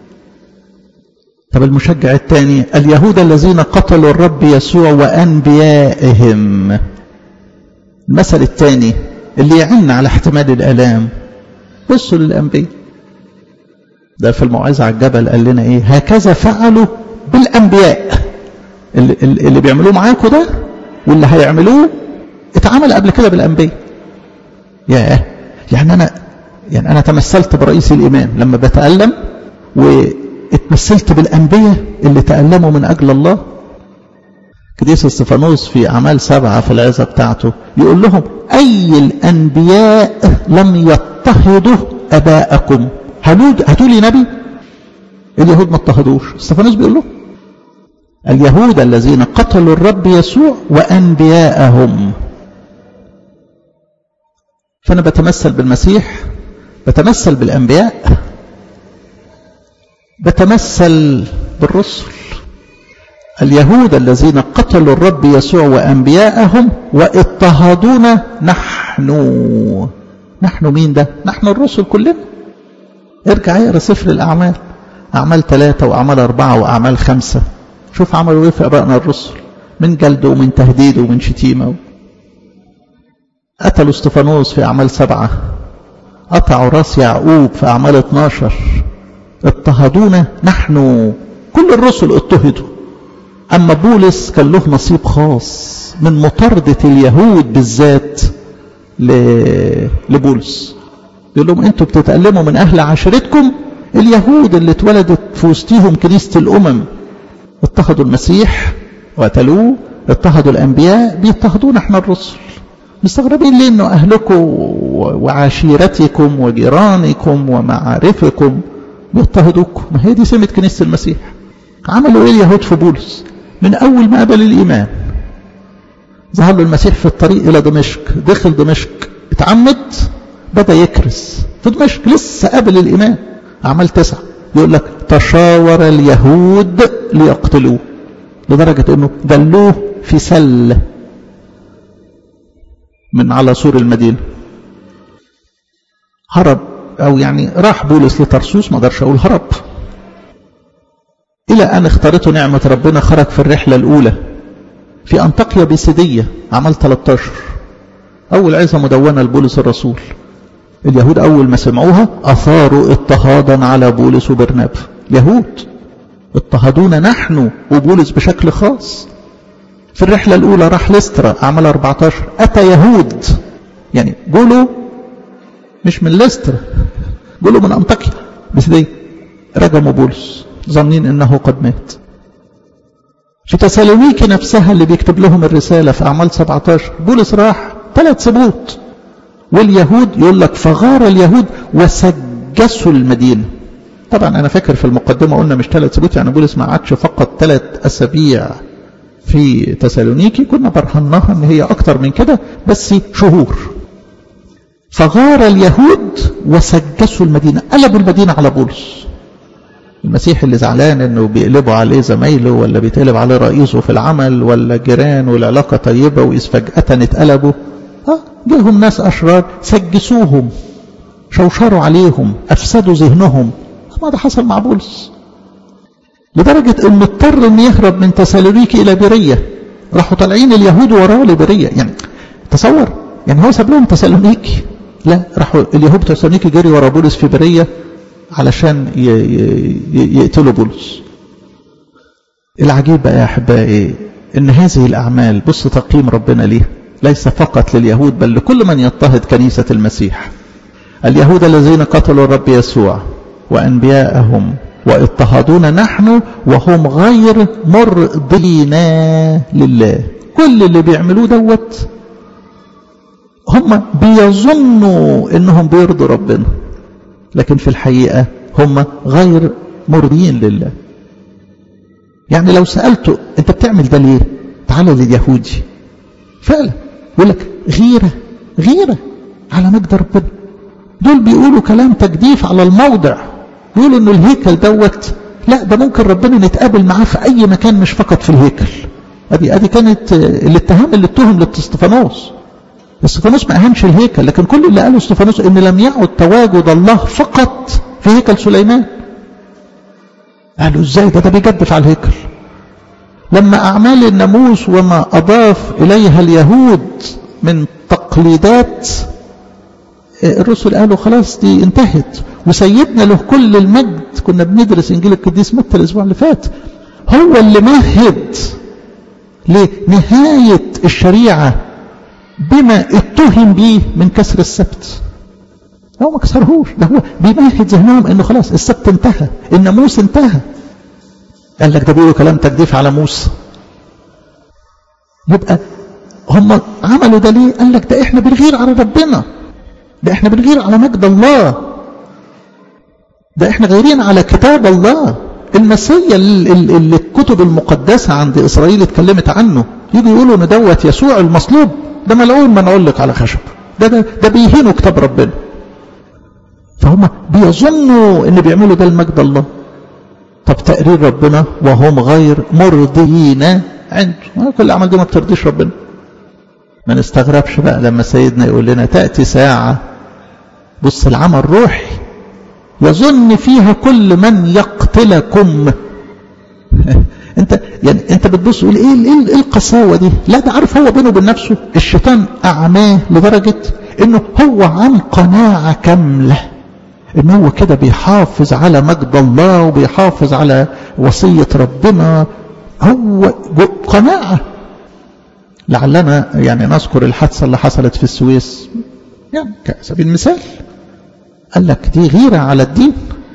طب المشجع الثاني اليهود الذين قتلوا الرب يسوع وانبيائهم المثل الثاني اللي يعن على احتمال الالام بصوا للانبياء ده في الموعظه على الجبل قال لنا ايه هكذا فعلوا بالانبياء اللي, اللي بيعملوه معاكم ده واللي هيعملوه اتعمل قبل كده بالانبياء ياه يعني انا يعني انا تمثلت برئيس الايمان لما بتالم واتمثلت بالانبياء اللي تالموا من اجل الله قديس استفانوس في اعمال سبعه في العظه بتاعته يقول لهم اي الانبياء لم يضطهدوا اباءكم هاتوا لي نبي اليهود ما اضطهدوش استفانوس بيقول له اليهود الذين قتلوا الرب يسوع وانبياءهم فأنا بتمثل بالمسيح بتمثل بالأنبياء بتمثل بالرسل اليهود الذين قتلوا الرب يسوع وأنبياءهم واضطهدونا نحن نحن مين ده نحن الرسل كلنا ارجع اقرا سفر الأعمال أعمال ثلاثة وأعمال أربعة وأعمال خمسة شوف عملوا ايه في أبائنا الرسل من جلد ومن تهديد ومن شتيمة قتلوا استفانوس في أعمال سبعة قطعوا راس يعقوب في أعمال 12 اضطهدونا نحن كل الرسل اضطهدوا أما بولس كان له نصيب خاص من مطاردة اليهود بالذات لبولس يقول لهم انتوا بتتألموا من أهل عشيرتكم اليهود اللي اتولدت في وسطهم كنيسة الأمم اضطهدوا المسيح وقتلوه اضطهدوا الأنبياء بيضطهدونا احنا الرسل مستغربين ليه انه اهلكم وعشيرتكم وجيرانكم ومعارفكم بيضطهدوكم ما هي دي سمة كنيسة المسيح عملوا ايه اليهود في بولس من اول ما قبل الايمان ظهر له المسيح في الطريق الى دمشق دخل دمشق اتعمد بدا يكرس في دمشق لسه قبل الايمان اعمال تسعة يقول لك تشاور اليهود ليقتلوه لدرجة انه دلوه في سل من على سور المدينة هرب أو يعني راح بولس لترسوس ما اقدرش أقول هرب إلى أن اختارته نعمة ربنا خرج في الرحلة الأولى في أنطاكيا بيسيدية عمل 13 أول عظة مدونة لبولس الرسول اليهود أول ما سمعوها أثاروا اضطهادا على بولس وبرنابا يهود اضطهدونا نحن وبولس بشكل خاص في الرحلة الأولى راح لسترا أعمال 14 أتى يهود يعني قولوا مش من لسترا قولوا من أنطاكيا بس دي رجموا بولس ظنين انه قد مات في تسالونيكي نفسها اللي بيكتب لهم الرسالة في أعمال 17 بولس راح ثلاث سبوت واليهود يقول لك فغار اليهود وسجسوا المدينة طبعا أنا فاكر في المقدمة قلنا مش ثلاث سبوت يعني بولس ما قعدش فقط ثلاث أسابيع في تسالونيكي كنا برهناها ان هي اكتر من كده بس شهور فغار اليهود وسجسوا المدينة قلبوا المدينة على بولس المسيح اللي زعلان انه بيقلبوا عليه زمايله ولا بيتقلب عليه رئيسه في العمل ولا جيران والعلاقة طيبة وإذ فجأة اتقلبوا اه جاهم ناس أشرار سجسوهم شوشروا عليهم أفسدوا ذهنهم ما ده حصل مع بولس لدرجة انه اضطر ان يهرب من تسالونيكي الى برية راحوا طالعين اليهود وراه لبرية يعني تصور يعني هو ساب لهم تسالونيكي لا راحوا اليهود تسالونيكي جري ورا بولس في برية علشان يقتلوا بولس العجيب بقى يا احبائي ان هذه الاعمال بص تقييم ربنا ليه ليس فقط لليهود بل لكل من يضطهد كنيسة المسيح اليهود الذين قتلوا الرب يسوع وانبياءهم واضطهدونا نحن وهم غير مرضين لله كل اللي بيعملوه دوت هم بيظنوا انهم بيرضوا ربنا لكن في الحقيقة هم غير مرضيين لله يعني لو سألته انت بتعمل ده ليه تعالى لليهودي فعلا يقول لك غيرة غيرة على مجد ربنا دول بيقولوا كلام تجديف على الموضع يقولوا انه الهيكل دوت لا ده ممكن ربنا نتقابل معاه في اي مكان مش فقط في الهيكل ادي ادي كانت الاتهام اللي اتهم لاستفانوس استفانوس ما اهانش الهيكل لكن كل اللي قاله استفانوس ان لم يعد تواجد الله فقط في هيكل سليمان قالوا ازاي ده ده بيجدف على الهيكل لما اعمال الناموس وما اضاف اليها اليهود من تقليدات الرسل قالوا خلاص دي انتهت وسيدنا له كل المجد كنا بندرس انجيل القديس متى الاسبوع اللي فات هو اللي مهد لنهاية الشريعة بما اتهم به من كسر السبت هو ما كسرهوش ده هو بيمهد ذهنهم انه خلاص السبت انتهى الناموس انتهى قال لك ده بيقولوا كلام تجديف على موسى يبقى هم عملوا ده ليه قال لك ده احنا بنغير على ربنا ده احنا بنغير على مجد الله ده احنا غيرين على كتاب الله المسيا اللي الكتب المقدسة عند إسرائيل اتكلمت عنه يجي يقولوا ان دوت يسوع المصلوب ده ملعون منعلق على خشب ده, ده, ده بيهينوا كتاب ربنا فهم بيظنوا ان بيعملوا ده لمجد الله طب تقرير ربنا وهم غير مرضيين عنده كل الأعمال دي ما بترضيش ربنا ما نستغربش بقى لما سيدنا يقول لنا تأتي ساعة بص العمل روحي يظن فيها كل من يقتلكم انت يعني انت بتبص تقول ايه ايه القساوه دي لا ده عارف هو بينه وبين نفسه الشيطان اعماه لدرجه انه هو عن قناعه كامله ان هو كده بيحافظ على مجد الله وبيحافظ على وصيه ربنا هو قناعه لعلنا يعني نذكر الحادثه اللي حصلت في السويس يعني كسبيل المثال قال لك دي غيره على الدين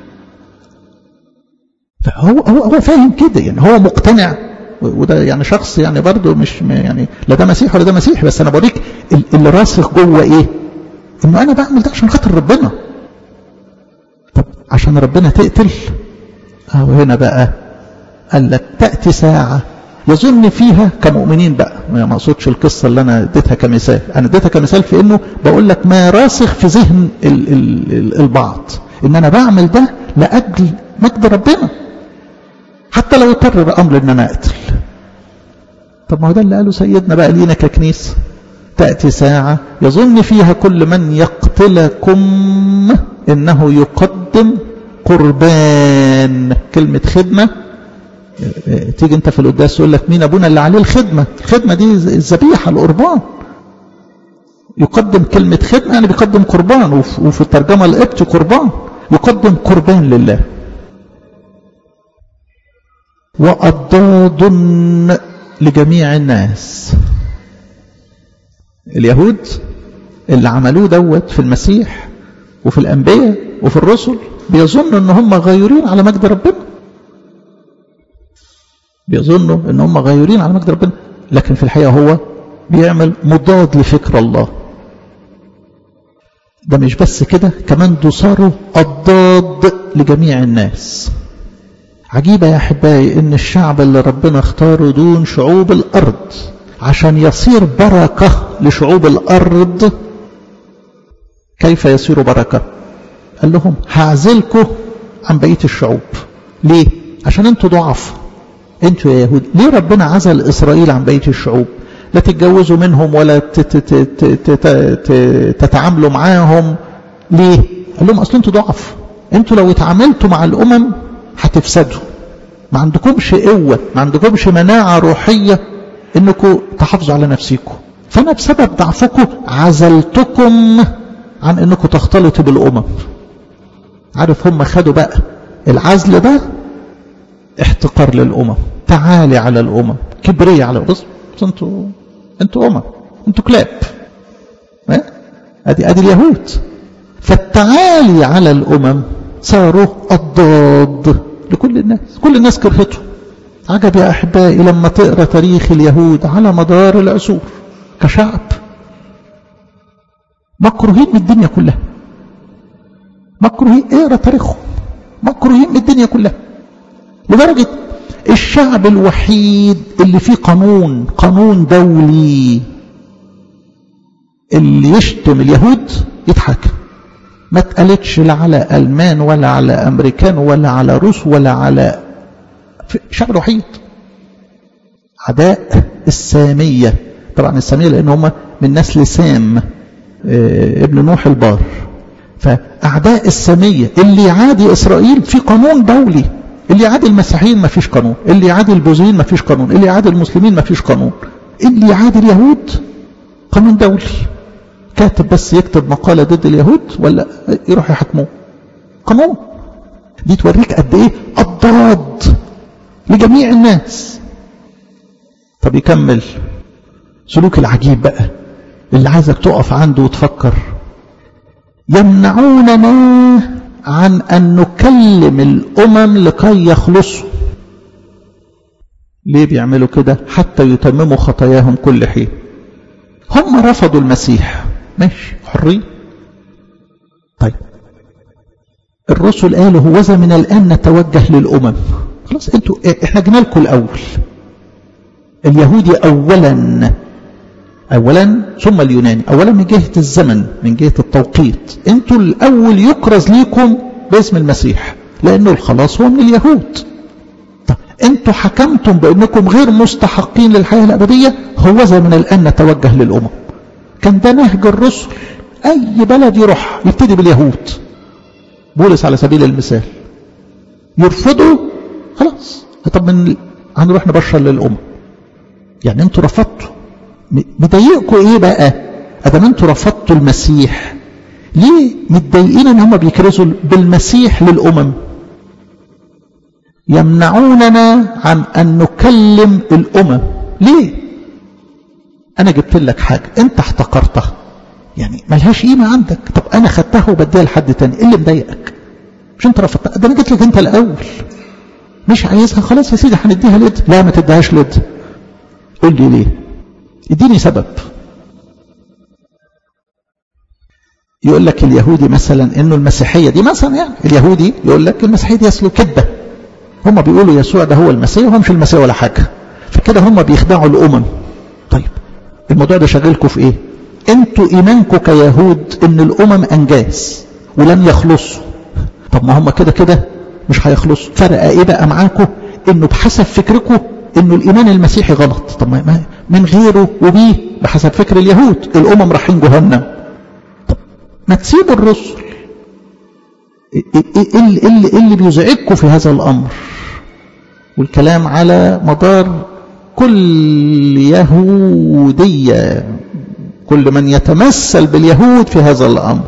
فهو هو هو فاهم كده يعني هو مقتنع وده يعني شخص يعني برضه مش يعني لا ده مسيح ولا ده مسيح بس انا بوريك اللي راسخ جوه ايه؟ انه انا بعمل ده عشان خاطر ربنا. طب عشان ربنا تقتل؟ اهو هنا بقى قال لك تاتي ساعه يظن فيها كمؤمنين بقى ما اقصدش القصه اللي انا اديتها كمثال انا اديتها كمثال في انه بقول لك ما راسخ في ذهن ال ال ال البعض ان انا بعمل ده لاجل مجد ربنا حتى لو اضطر بامر ان انا اقتل طب ما هو ده اللي قاله سيدنا بقى لينا ككنيسه تاتي ساعه يظن فيها كل من يقتلكم انه يقدم قربان كلمه خدمه تيجي انت في القداس يقول لك مين ابونا اللي عليه الخدمه الخدمه دي الذبيحه القربان يقدم كلمة خدمة يعني بيقدم قربان وفي الترجمة القبط قربان يقدم قربان لله وأضداد لجميع الناس اليهود اللي عملوه دوت في المسيح وفي الأنبياء وفي الرسل بيظنوا ان هم غيورين على مجد ربنا بيظنوا ان هم غيورين على مجد ربنا لكن في الحقيقة هو بيعمل مضاد لفكر الله ده مش بس كده كمان دثاره الضاد لجميع الناس عجيبة يا أحبائي إن الشعب اللي ربنا اختاره دون شعوب الأرض عشان يصير بركة لشعوب الأرض كيف يصير بركة قال لهم هعزلكم عن بقية الشعوب ليه عشان انتوا ضعف انتوا يا يهود ليه ربنا عزل إسرائيل عن بقية الشعوب لا تتجوزوا منهم ولا تتعاملوا معاهم ليه قال لهم اصل انتوا ضعف انتوا لو اتعاملتوا مع الامم هتفسدوا ما عندكمش قوة ما عندكمش مناعة روحية انكم تحافظوا على نفسكم فانا بسبب ضعفكم عزلتكم عن انكم تختلطوا بالامم عارف هم خدوا بقى العزل ده احتقار للامم تعالي على الامم كبرية على بص انتوا انتوا امم انتوا كلاب ادي ادي اليهود فالتعالي على الامم صاروا الضاد لكل الناس كل الناس كرهته عجب يا احبائي لما تقرا تاريخ اليهود على مدار العصور كشعب مكروهين من الدنيا كلها مكروهين اقرا تاريخهم مكروهين من الدنيا كلها لدرجه الشعب الوحيد اللي فيه قانون قانون دولي اللي يشتم اليهود يتحاكم ما اتقالتش لا على ألمان ولا على أمريكان ولا على روس ولا على الشعب الوحيد عداء السامية طبعا السامية لأن هم من نسل سام اه ابن نوح البار فأعداء السامية اللي يعادي إسرائيل في قانون دولي اللي يعادي المسيحيين ما فيش قانون اللي يعادي البوذيين ما فيش قانون اللي يعادي المسلمين ما فيش قانون اللي يعادي اليهود قانون دولي كاتب بس يكتب مقالة ضد اليهود ولا يروح يحكموه قانون دي توريك قد ايه الضاد لجميع الناس طب يكمل سلوك العجيب بقى اللي عايزك تقف عنده وتفكر يمنعوننا عن أن نكلم الأمم لكي يخلصوا ليه بيعملوا كده حتى يتمموا خطاياهم كل حين هم رفضوا المسيح ماشي حرين طيب الرسل قالوا هوذا من الآن نتوجه للأمم خلاص انتوا احنا جينا لكم الأول اليهودي أولا أولا ثم اليوناني أولا من جهة الزمن من جهة التوقيت انتوا الأول يكرز ليكم باسم المسيح لأنه الخلاص هو من اليهود طب انتوا حكمتم بأنكم غير مستحقين للحياة الأبدية هوذا من الآن نتوجه للأمم كان ده نهج الرسل أي بلد يروح يبتدي باليهود بولس على سبيل المثال يرفضوا خلاص طب من هنروح نبشر للأمم يعني انتوا رفضتوا مضايقكم ايه بقى ادام انتوا رفضتوا المسيح ليه متضايقين ان هم بيكرزوا بالمسيح للامم يمنعوننا عن ان نكلم الامم ليه انا جبت لك حاجه انت احتقرتها يعني ملهاش قيمه عندك طب انا خدتها وبديها لحد تاني ايه اللي مضايقك مش انت رفضتها ده انا جيت لك انت الاول مش عايزها خلاص يا سيدي هنديها لد لا ما تديهاش لد قول لي ليه اديني سبب يقول لك اليهودي مثلا انه المسيحيه دي مثلا يعني اليهودي يقول لك المسيحيه دي اصله كذبه هم بيقولوا يسوع ده هو المسيح وهو مش المسيح ولا حاجه فكده هم بيخدعوا الامم طيب الموضوع ده شغلكم في ايه انتوا ايمانكم كيهود ان الامم انجاز ولن يخلصوا طب ما هم كده كده مش هيخلصوا فرق ايه بقى معاكم انه بحسب فكركم انه الايمان المسيحي غلط طب ما من غيره وبيه بحسب فكر اليهود الامم رايحين جهنم طب ما تسيبوا الرسل ايه اللي, اللي, اللي بيزعجكم في هذا الامر والكلام على مدار كل يهوديه كل من يتمثل باليهود في هذا الأمر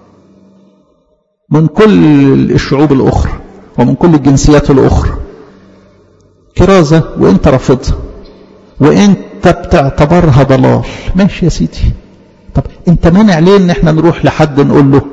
من كل الشعوب الأخرى ومن كل الجنسيات الأخرى كرازة وانت رافضها وانت بتعتبرها ضلال ماشي يا سيدي طب انت مانع ليه ان احنا نروح لحد نقول له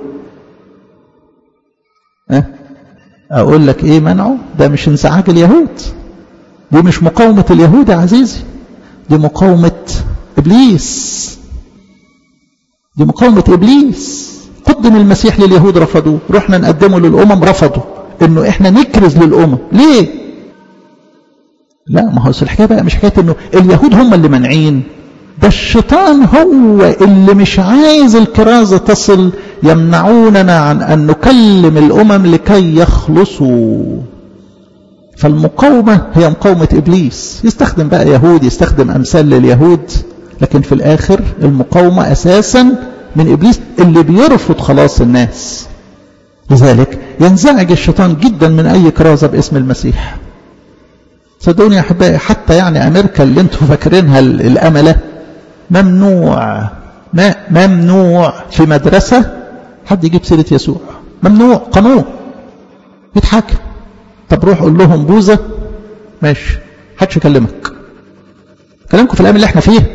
اه اقول لك ايه منعه ده مش انزعاج اليهود دي مش مقاومة اليهود يا عزيزي دي مقاومة ابليس دي مقاومة ابليس قدم المسيح لليهود رفضوه رحنا نقدمه للامم رفضوا انه احنا نكرز للامم ليه لا ما هو الحكايه بقى مش حكايه انه اليهود هم اللي مانعين ده الشيطان هو اللي مش عايز الكرازة تصل يمنعوننا عن أن نكلم الأمم لكي يخلصوا فالمقاومة هي مقاومة إبليس يستخدم بقى يهود يستخدم أمثال لليهود لكن في الآخر المقاومة أساسا من إبليس اللي بيرفض خلاص الناس لذلك ينزعج الشيطان جدا من أي كرازة باسم المسيح صدقوني يا أحبائي حتى يعني أمريكا اللي انتم فاكرينها الأملة ممنوع ما ممنوع في مدرسة حد يجيب سيرة يسوع ممنوع قانون يتحاكم طب روح قول لهم بوذا ماشي حدش يكلمك كلامكم في الأيام اللي احنا فيها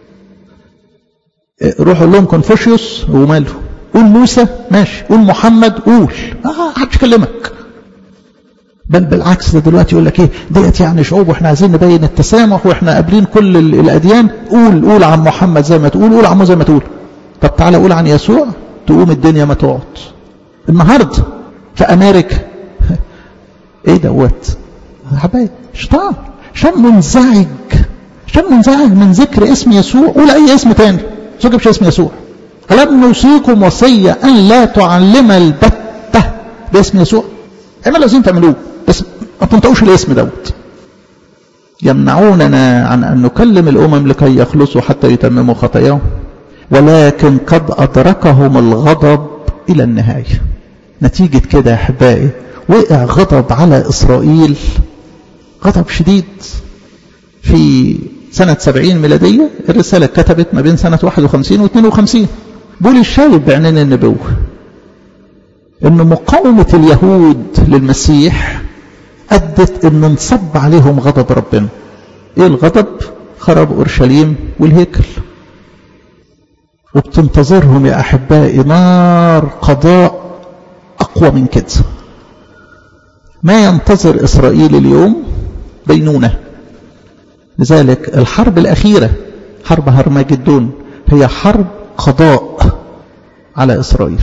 روح قول لهم كونفوشيوس وماله قول موسى ماشي قول محمد قول اه حدش يكلمك بل بالعكس ده دلوقتي يقول لك ايه ديت يعني شعوب واحنا عايزين نبين التسامح واحنا قابلين كل الاديان قول قول عن محمد زي ما تقول قول عن زي ما تقول طب تعالى قول عن يسوع تقوم الدنيا ما تقعد النهارده في امريكا ايه دوت حبايبي شيطان شيطان منزعج شيطان منزعج من ذكر اسم يسوع قول اي اسم تاني ما تجيبش اسم يسوع ألم نوصيكم وصية أن لا تعلم البتة باسم يسوع اعملوا لازم تعملوه بس ما تنطقوش الاسم دوت يمنعوننا عن أن نكلم الأمم لكي يخلصوا حتى يتمموا خطاياهم ولكن قد أدركهم الغضب إلى النهاية نتيجة كده يا أحبائي وقع غضب على إسرائيل غضب شديد في سنة 70 ميلادية الرسالة كتبت ما بين سنة 51 و 52 بولس شايف بعينين النبوة ان مقاومة اليهود للمسيح ادت ان انصب عليهم غضب ربنا ايه الغضب خرب اورشليم والهيكل وبتنتظرهم يا احبائي نار قضاء اقوى من كده ما ينتظر اسرائيل اليوم بينونه لذلك الحرب الاخيره حرب هرمجدون هي حرب قضاء على اسرائيل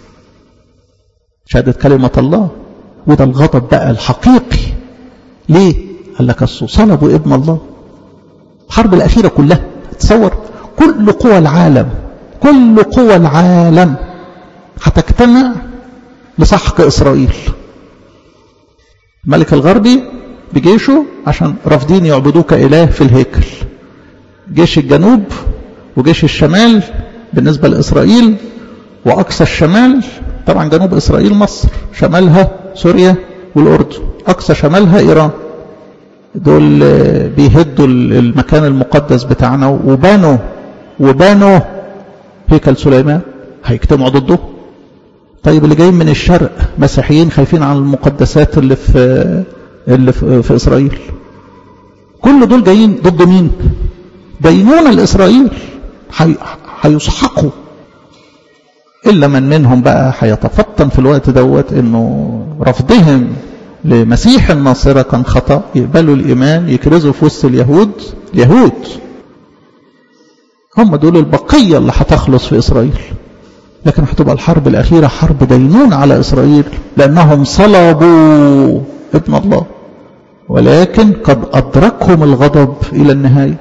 شهادة كلمة الله وده الغضب بقى الحقيقي ليه قال لك أصل صلبوا ابن الله الحرب الأخيرة كلها تصور كل قوى العالم كل قوى العالم هتجتمع لسحق إسرائيل الملك الغربي بجيشه عشان رافضين يعبدوه كإله في الهيكل جيش الجنوب وجيش الشمال بالنسبة لإسرائيل وأقصى الشمال طبعا جنوب إسرائيل مصر شمالها سوريا والأردن أقصى شمالها إيران دول بيهدوا المكان المقدس بتاعنا وبنوا وبنوا هيكل سليمان هيجتمعوا ضده طيب اللي جايين من الشرق مسيحيين خايفين عن المقدسات اللي في اللي في, في إسرائيل كل دول جايين ضد مين دينونة لإسرائيل هيسحقوا إلا من منهم بقى هيتفطن في الوقت دوت إنه رفضهم لمسيح الناصرة كان خطأ يقبلوا الإيمان يكرزوا في وسط اليهود اليهود هم دول البقية اللي هتخلص في إسرائيل لكن هتبقى الحرب الأخيرة حرب دينون على إسرائيل لأنهم صلبوا ابن الله ولكن قد أدركهم الغضب إلى النهاية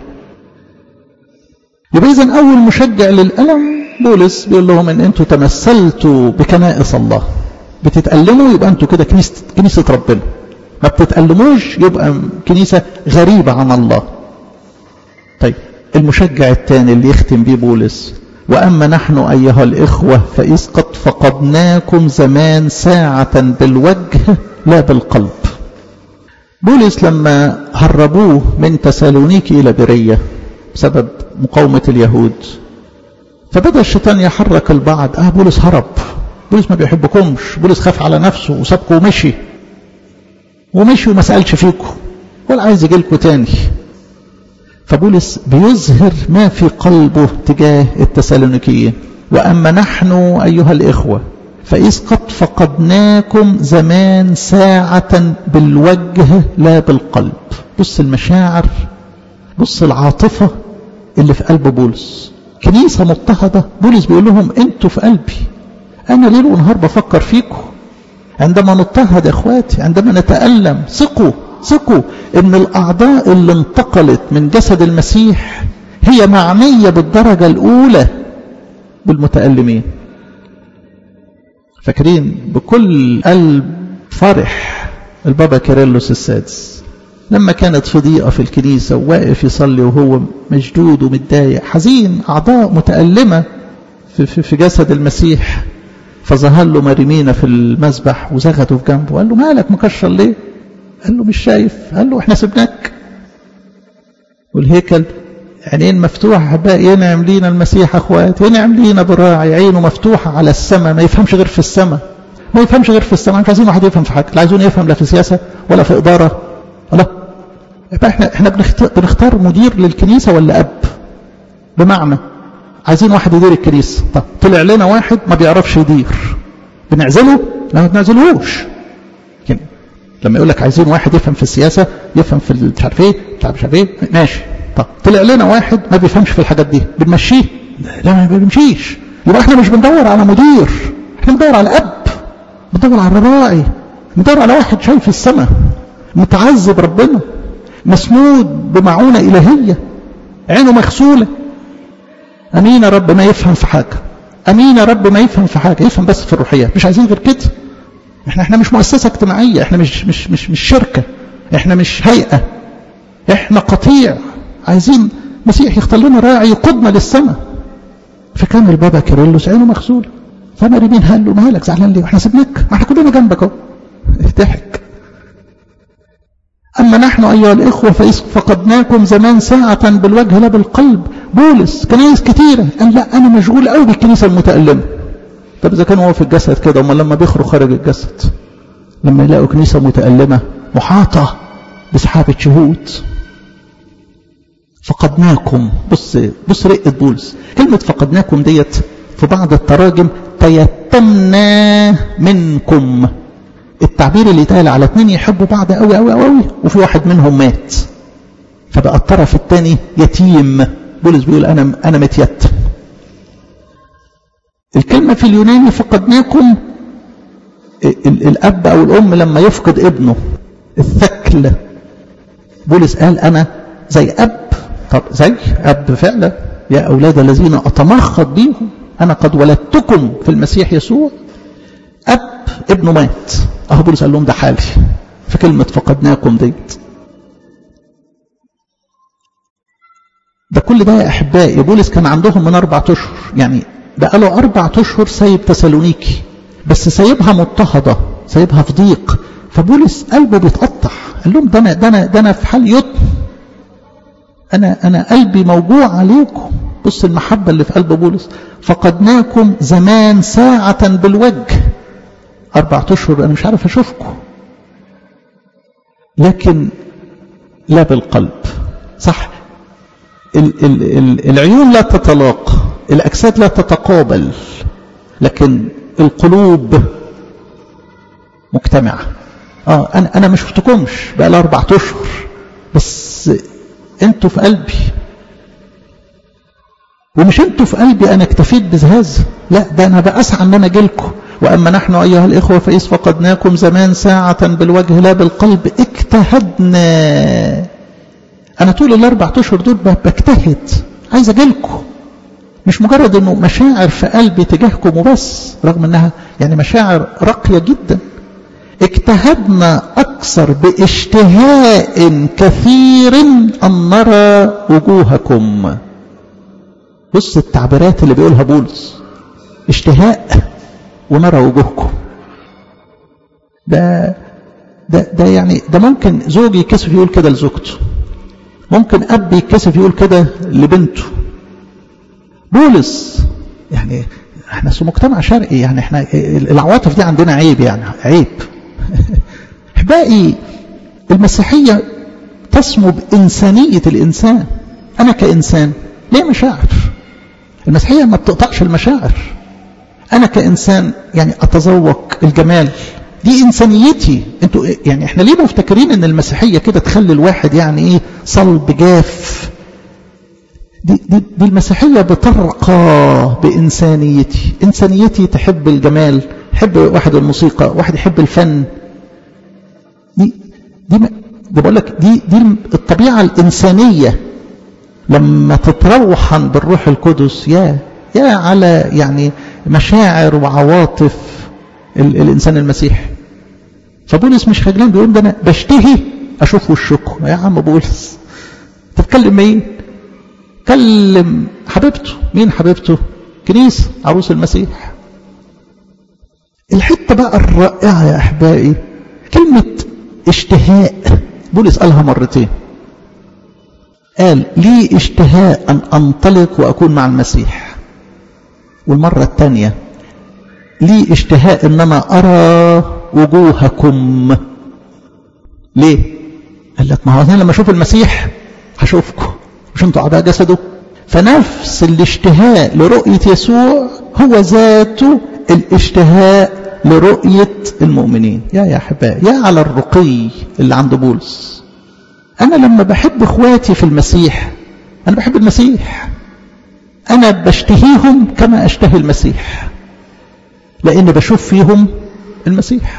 يبقى إذن أول مشجع للألم بولس بيقول لهم ان انتوا تمثلتوا بكنائس الله بتتألموا يبقى انتوا كده كنيسة, كنيسة ربنا ما بتتألموش يبقى كنيسة غريبة عن الله طيب المشجع الثاني اللي يختم بيه بولس وأما نحن أيها الإخوة فإذ قد فقدناكم زمان ساعة بالوجه لا بالقلب بولس لما هربوه من تسالونيكي إلى برية بسبب مقاومة اليهود فبدأ الشيطان يحرك البعض اه بولس هرب بولس ما بيحبكمش بولس خاف على نفسه وسابكم ومشي ومشي وما سألش فيكم ولا عايز يجي لكم تاني فبولس بيظهر ما في قلبه تجاه التسالونيكيين وأما نحن أيها الإخوة فإذ قد فقدناكم زمان ساعة بالوجه لا بالقلب بص المشاعر بص العاطفة اللي في قلب بولس كنيسة مضطهدة بولس بيقول لهم انتوا في قلبي أنا ليل ونهار بفكر فيكم عندما نضطهد يا اخواتي عندما نتألم ثقوا ثقوا ان الاعضاء اللي انتقلت من جسد المسيح هي معنية بالدرجة الاولى بالمتألمين فاكرين بكل قلب فرح البابا كيرلس السادس لما كانت في ضيقة في الكنيسة وواقف يصلي وهو مشدود ومتضايق حزين أعضاء متألمة في, في, في جسد المسيح فظهر له مريمينا في المسبح وزغته في جنبه قال له مالك مكشر ليه قال له مش شايف قال له احنا سبناك والهيكل عينين مفتوحة أحبائي ينعم لينا المسيح أخوات ينعم لينا براعي عينه مفتوحة على السماء ما يفهمش غير في السماء ما يفهمش غير في السماء مش عايزين واحد يفهم في حاجة لا عايزين يفهم لا في سياسة ولا في إدارة لا يبقى احنا احنا بنختار, بنختار مدير للكنيسة ولا أب بمعنى عايزين واحد يدير الكنيسة طب طلع لنا واحد ما بيعرفش يدير بنعزله لا ما بنعزلهوش لما يقول لك عايزين واحد يفهم في السياسة يفهم في مش عارف ايه مش عارف ايه ماشي طب طلع لنا واحد ما بيفهمش في الحاجات دي بنمشيه لا ما بنمشيش يبقى احنا مش بندور على مدير احنا بندور على اب بندور على راعي بندور على واحد شايف السماء متعذب ربنا مسنود بمعونة إلهية عينه مغسولة أمين يا رب ما يفهم في حاجة أمين يا رب ما يفهم في حاجة يفهم بس في الروحيات مش عايزين غير كده احنا احنا مش مؤسسة اجتماعية احنا مش مش مش مش شركة احنا مش هيئة احنا قطيع عايزين مسيح يختار لنا راعي يقودنا للسماء فكان البابا كيرلس عينه مغسولة فمريمين قال له مالك زعلان ليه احنا سيبناك ما احنا كلنا جنبك اهو ضحك أما نحن أيها الإخوة فإذ فقدناكم زمان ساعة بالوجه لا بالقلب بولس كنايس كتيرة قال لا أنا مشغول قوي بالكنيسة المتألمة طب إذا كان هو في الجسد كده أما لما بيخرج خارج الجسد لما يلاقوا كنيسة متألمة محاطة بسحابة شهود فقدناكم بص بص رقة بولس كلمة فقدناكم ديت في بعض التراجم تيتمنا منكم التعبير اللي اتقال على اتنين يحبوا بعض قوي قوي قوي وفي واحد منهم مات فبقى الطرف الثاني يتيم بولس بيقول انا انا متيتم الكلمه في اليوناني فقدناكم الاب او الام لما يفقد ابنه الثكل بولس قال انا زي اب طب زي اب فعلا يا اولاد الذين اتمخض بيهم انا قد ولدتكم في المسيح يسوع اب ابنه مات اهو بولس قال لهم ده حالي في كلمة فقدناكم ديت ده كل ده يا احبائي بولس كان عندهم من اربع اشهر يعني بقى له اربع اشهر سايب تسالونيكي بس سايبها مضطهده سايبها في ضيق فبولس قلبه بيتقطع قال لهم ده انا ده انا ده انا في حال يتم انا انا قلبي موجوع عليكم بص المحبه اللي في قلب بولس فقدناكم زمان ساعه بالوجه أربعة أشهر أنا مش عارف أشوفكم لكن لا بالقلب صح ال ال ال العيون لا تتلاقى الأجساد لا تتقابل لكن القلوب مجتمعة آه أنا أنا ما شفتكمش بقى لي أربعة أشهر بس أنتوا في قلبي ومش أنتوا في قلبي أنا اكتفيت بهذا لا ده أنا بأسعى أن أنا أجيلكم وأما نحن أيها الإخوة فإذ فقدناكم زمان ساعة بالوجه لا بالقلب اجتهدنا أنا طول الأربع أشهر دول بجتهد عايز أجيلكم مش مجرد أنه مشاعر في قلبي تجاهكم وبس رغم أنها يعني مشاعر راقية جدا اجتهدنا أكثر باشتهاء كثير أن نرى وجوهكم بص التعبيرات اللي بيقولها بولس اشتهاء ونرى وجوهكم ده ده ده يعني ده ممكن زوج يتكسف يقول كده لزوجته ممكن اب يتكسف يقول كده لبنته بولس يعني احنا في مجتمع شرقي يعني احنا العواطف دي عندنا عيب يعني عيب احبائي المسيحيه تسمو بانسانيه الانسان انا كانسان ليه مشاعر المسيحيه ما بتقطعش المشاعر انا كانسان يعني اتذوق الجمال دي انسانيتي انتوا يعني احنا ليه مفتكرين ان المسيحيه كده تخلي الواحد يعني ايه صلب جاف دي, دي, دي المسيحيه بترقى بانسانيتي انسانيتي تحب الجمال تحب واحد الموسيقى واحد يحب الفن دي دي دي بقول لك دي دي الطبيعه الانسانيه لما تتروحن بالروح القدس يا يا على يعني مشاعر وعواطف ال الانسان المسيحي فبولس مش خجلان بيقول ده انا بشتهي اشوف وشكم يا عم بولس تتكلم مين كلم حبيبته مين حبيبته كنيسه عروس المسيح الحته بقى الرائعه يا احبائي كلمه اشتهاء بولس قالها مرتين قال لي اشتهاء ان انطلق واكون مع المسيح والمره الثانيه لي اشتهاء ان انا ارى وجوهكم ليه قال لك ما هو انا لما اشوف المسيح هشوفكم مش انتوا اعضاء جسده فنفس الاشتهاء لرؤيه يسوع هو ذاته الاشتهاء لرؤيه المؤمنين يا يا احبائي يا على الرقي اللي عند بولس انا لما بحب اخواتي في المسيح انا بحب المسيح انا بشتهيهم كما اشتهي المسيح لأن بشوف فيهم المسيح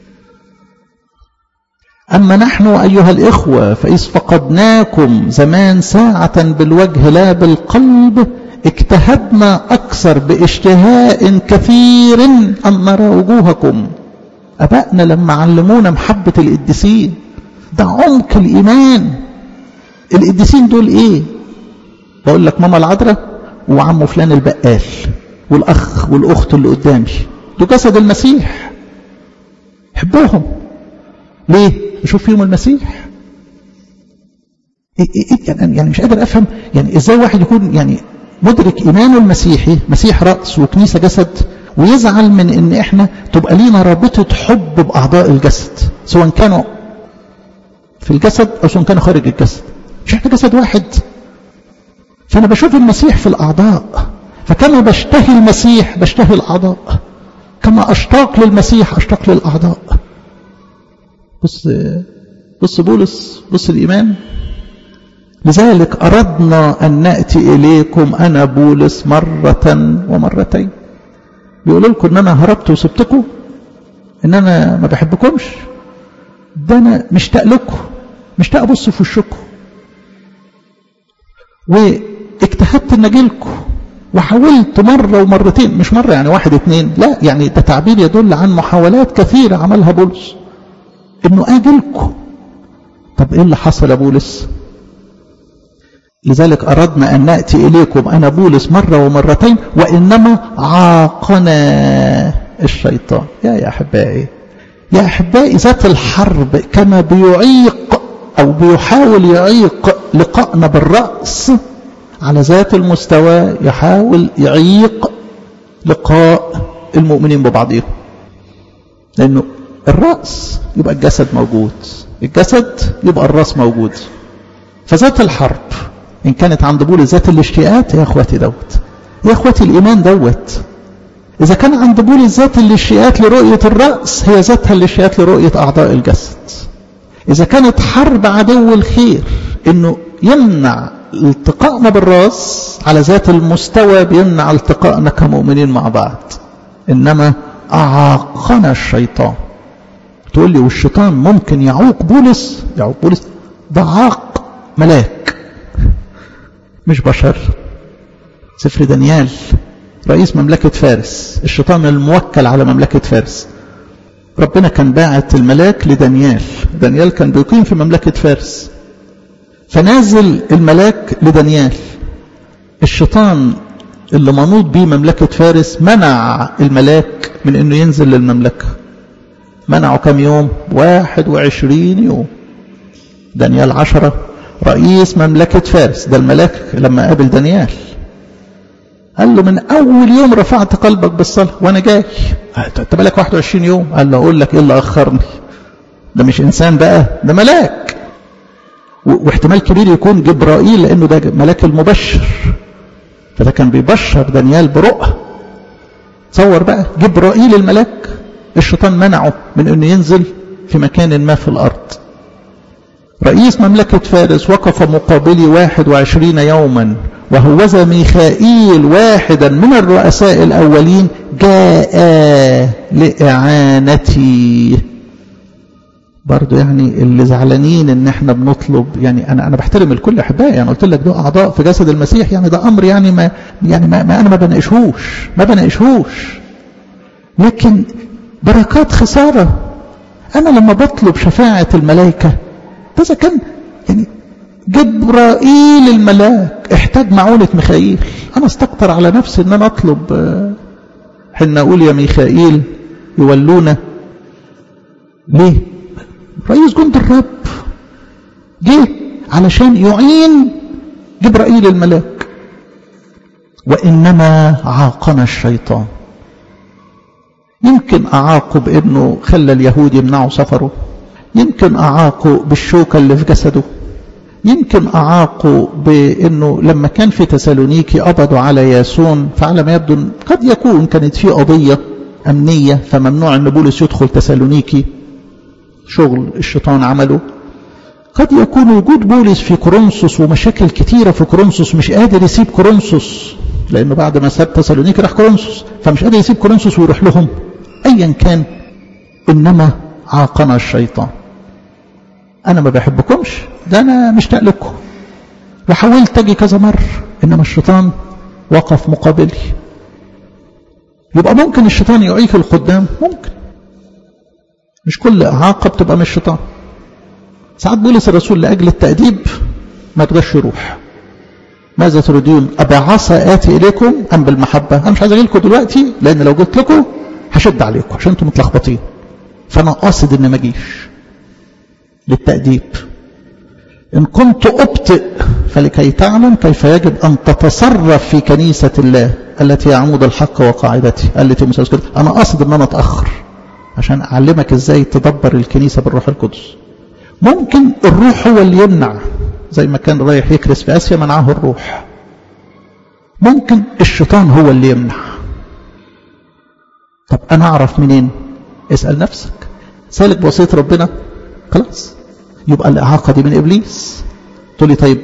أما نحن أيها الإخوة فإذ فقدناكم زمان ساعة بالوجه لا بالقلب اجتهدنا أكثر باشتهاء كثير أن نرى وجوهكم أبائنا لما علمونا محبة القديسين ده عمق الإيمان القديسين دول إيه بقول لك ماما العذراء وعمه فلان البقال والأخ والأخت اللي قدامي دول جسد المسيح حبهم ليه؟ بشوف فيهم المسيح إيه إيه يعني, يعني مش قادر أفهم يعني إزاي واحد يكون يعني مدرك إيمانه المسيحي مسيح رأس وكنيسة جسد ويزعل من إن إحنا تبقى لينا رابطة حب بأعضاء الجسد سواء كانوا في الجسد أو سواء كانوا خارج الجسد مش إحنا جسد واحد فأنا بشوف المسيح في الأعضاء فكما بشتهي المسيح بشتهي الأعضاء كما أشتاق للمسيح أشتاق للأعضاء بص بص بولس بص الإيمان لذلك أردنا أن نأتي إليكم أنا بولس مرة ومرتين بيقول لكم أن أنا هربت وسبتكم أن أنا ما بحبكمش ده أنا مشتاق لكم مشتاق أبص في وشكم واجتهدت أن أجيلكم وحاولت مرة ومرتين مش مرة يعني واحد اتنين لا يعني ده تعبير يدل عن محاولات كثيرة عملها بولس انه اجلكم طب ايه اللي حصل يا بولس لذلك اردنا ان ناتي اليكم انا بولس مره ومرتين وانما عاقنا الشيطان يا يا احبائي يا احبائي ذات الحرب كما بيعيق او بيحاول يعيق لقائنا بالراس على ذات المستوى يحاول يعيق لقاء المؤمنين ببعضهم لانه الرأس يبقى الجسد موجود الجسد يبقى الرأس موجود فذات الحرب إن كانت عند بولس ذات الاشتياقات يا أخواتي دوت يا أخواتي الإيمان دوت إذا كان عند بولس ذات الاشتياقات لرؤية الرأس هي ذاتها الاشتياقات لرؤية أعضاء الجسد إذا كانت حرب عدو الخير إنه يمنع التقائنا بالراس على ذات المستوى بيمنع التقائنا كمؤمنين مع بعض إنما أعاقنا الشيطان تقول لي والشيطان ممكن يعوق بولس يعوق بولس ده عاق ملاك مش بشر سفر دانيال رئيس مملكة فارس الشيطان الموكل على مملكة فارس ربنا كان باعت الملاك لدانيال دانيال كان بيقيم في مملكة فارس فنازل الملاك لدانيال الشيطان اللي منوط بيه مملكة فارس منع الملاك من انه ينزل للمملكة منعه كم يوم واحد وعشرين يوم دانيال عشرة رئيس مملكة فارس ده الملاك لما قابل دانيال قال له من أول يوم رفعت قلبك بالصلاة وأنا جاي أنت بالك 21 يوم قال له أقول لك إيه اللي أخرني ده مش إنسان بقى ده ملاك واحتمال كبير يكون جبرائيل لأنه ده ملاك المبشر فده كان بيبشر دانيال برؤى تصور بقى جبرائيل الملاك الشيطان منعه من أنه ينزل في مكان ما في الأرض رئيس مملكة فارس وقف مقابلي واحد وعشرين يوما وهوذا ميخائيل واحدا من الرؤساء الأولين جاء لإعانتي برضو يعني اللي زعلانين ان احنا بنطلب يعني انا انا بحترم الكل احبائي يعني قلت لك ده اعضاء في جسد المسيح يعني ده امر يعني ما يعني ما, ما انا ما بناقشهوش ما بناقشهوش لكن بركات خساره انا لما بطلب شفاعه الملائكه ده اذا كان يعني جبرائيل الملاك احتاج معونة ميخائيل انا استكتر على نفسي ان انا اطلب حين اقول يا ميخائيل يولونا ليه رئيس جند الرب جه علشان يعين جبرائيل الملاك وانما عاقنا الشيطان يمكن اعاقه بانه خلى اليهود يمنعوا سفره يمكن اعاقه بالشوكه اللي في جسده يمكن أعاقوا بأنه لما كان في تسالونيكي قبضوا على ياسون فعلى ما يبدو قد يكون كانت في قضية أمنية فممنوع أن بولس يدخل تسالونيكي شغل الشيطان عمله قد يكون وجود بولس في كورنثوس ومشاكل كتيرة في كورنثوس مش قادر يسيب كورنثوس لأنه بعد ما ساب تسالونيكي راح كورنثوس فمش قادر يسيب كورنثوس ويروح لهم أيا كان إنما عاقنا الشيطان أنا ما بحبكمش ده أنا مشتاق لكم وحاولت أجي كذا مرة إنما الشيطان وقف مقابلي يبقى ممكن الشيطان يعيك القدام ممكن مش كل إعاقة بتبقى من الشيطان ساعات بولس الرسول لأجل التأديب ما تقدرش يروح ماذا تريدون أبعصى آتي إليكم أم بالمحبة أنا مش عايز أجي لكم دلوقتي لأن لو جيت لكم هشد عليكم عشان أنتم متلخبطين فأنا قاصد إن ما أجيش للتأديب إن كنت أبطئ فلكي تعلم كيف يجب أن تتصرف في كنيسة الله التي هي عمود الحق وقاعدتي التي مسلسل أنا قاصد أن أنا أتأخر عشان أعلمك إزاي تدبر الكنيسة بالروح القدس ممكن الروح هو اللي يمنع زي ما كان رايح يكرس في آسيا منعه الروح ممكن الشيطان هو اللي يمنع طب أنا أعرف منين اسأل نفسك سالك بوصية ربنا خلاص يبقى الإعاقة دي من إبليس تقول لي طيب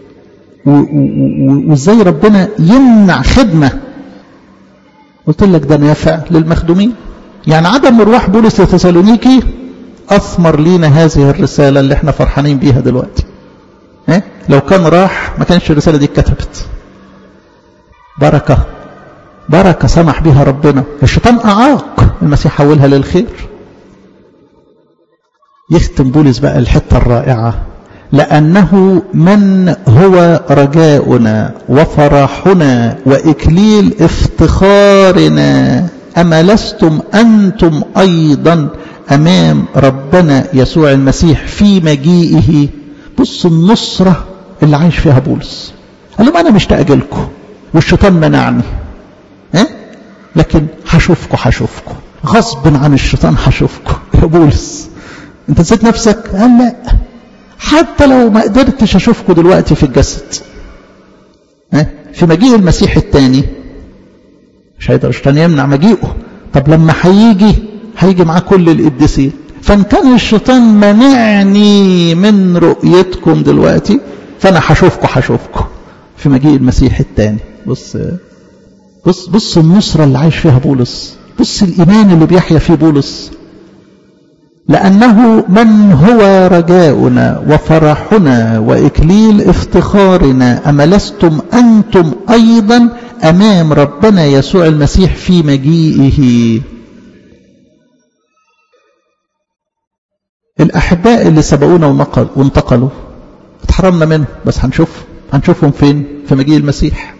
وإزاي ربنا يمنع خدمة قلت لك ده نافع للمخدومين يعني عدم مروح بولس لتسالونيكي أثمر لينا هذه الرسالة اللي احنا فرحانين بيها دلوقتي اه؟ لو كان راح ما كانش الرسالة دي اتكتبت بركة بركة سمح بها ربنا الشيطان أعاق المسيح حولها للخير يختم بولس بقى الحتة الرائعة لأنه من هو رجاؤنا وفرحنا وإكليل افتخارنا أما لستم أنتم أيضا أمام ربنا يسوع المسيح في مجيئه بص النصرة اللي عايش فيها بولس قال لهم أنا مشتاق لكم والشيطان منعني ها؟ لكن هشوفكم هشوفكم غصب عن الشيطان هشوفكم يا بولس انت نسيت نفسك قال لا حتى لو ما قدرتش اشوفكم دلوقتي في الجسد ها؟ في مجيء المسيح الثاني مش هيقدر الشيطان يمنع مجيئه طب لما هيجي هيجي معاه كل القديسين فان كان الشيطان منعني من رؤيتكم دلوقتي فانا هشوفكم هشوفكم في مجيء المسيح الثاني بص بص بص النصره اللي عايش فيها بولس بص الايمان اللي بيحيا فيه بولس لأنه من هو رجاؤنا وفرحنا وإكليل افتخارنا أما لستم أنتم أيضا أمام ربنا يسوع المسيح في مجيئه الأحباء اللي سبقونا ونقل وانتقلوا اتحرمنا منهم بس هنشوف هنشوفهم فين في مجيء المسيح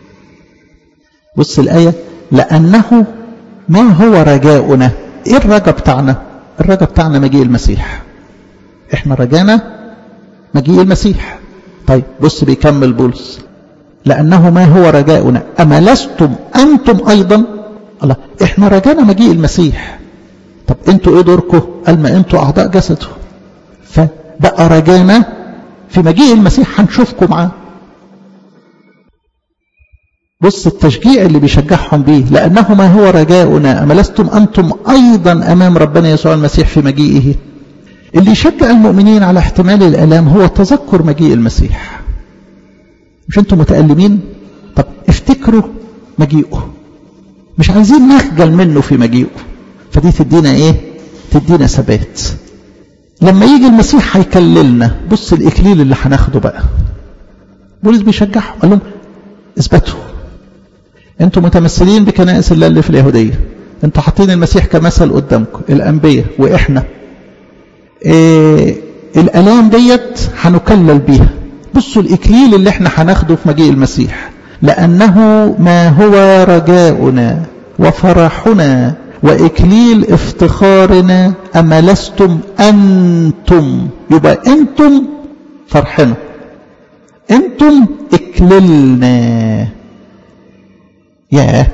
بص الآية لأنه ما هو رجاؤنا ايه الرجا بتاعنا الرجا بتاعنا مجيء المسيح احنا رجانا مجيء المسيح طيب بص بيكمل بولس لأنه ما هو رجاؤنا أما لستم أنتم أيضا الله إحنا رجانا مجيء المسيح طب أنتوا إيه دوركم قال ما أنتوا أعضاء جسده فبقى رجانا في مجيء المسيح هنشوفكم معاه بص التشجيع اللي بيشجعهم بيه لأنه ما هو رجاؤنا أما لستم أنتم أيضا أمام ربنا يسوع المسيح في مجيئه اللي يشجع المؤمنين على احتمال الآلام هو تذكر مجيء المسيح مش أنتم متألمين طب افتكروا مجيئه مش عايزين نخجل منه في مجيئه فدي تدينا ايه تدينا ثبات لما يجي المسيح هيكللنا بص الإكليل اللي هناخده بقى بولس بيشجعهم قال لهم اثبتوا انتم متمثلين بكنائس الله اللي في اليهودية انتوا حاطين المسيح كمثل قدامكم الأنبياء وإحنا إيه الألام ديت هنكلل بيها بصوا الإكليل اللي احنا هناخده في مجيء المسيح لأنه ما هو رجاؤنا وفرحنا وإكليل افتخارنا أما لستم أنتم يبقى أنتم فرحنا أنتم إكللنا يا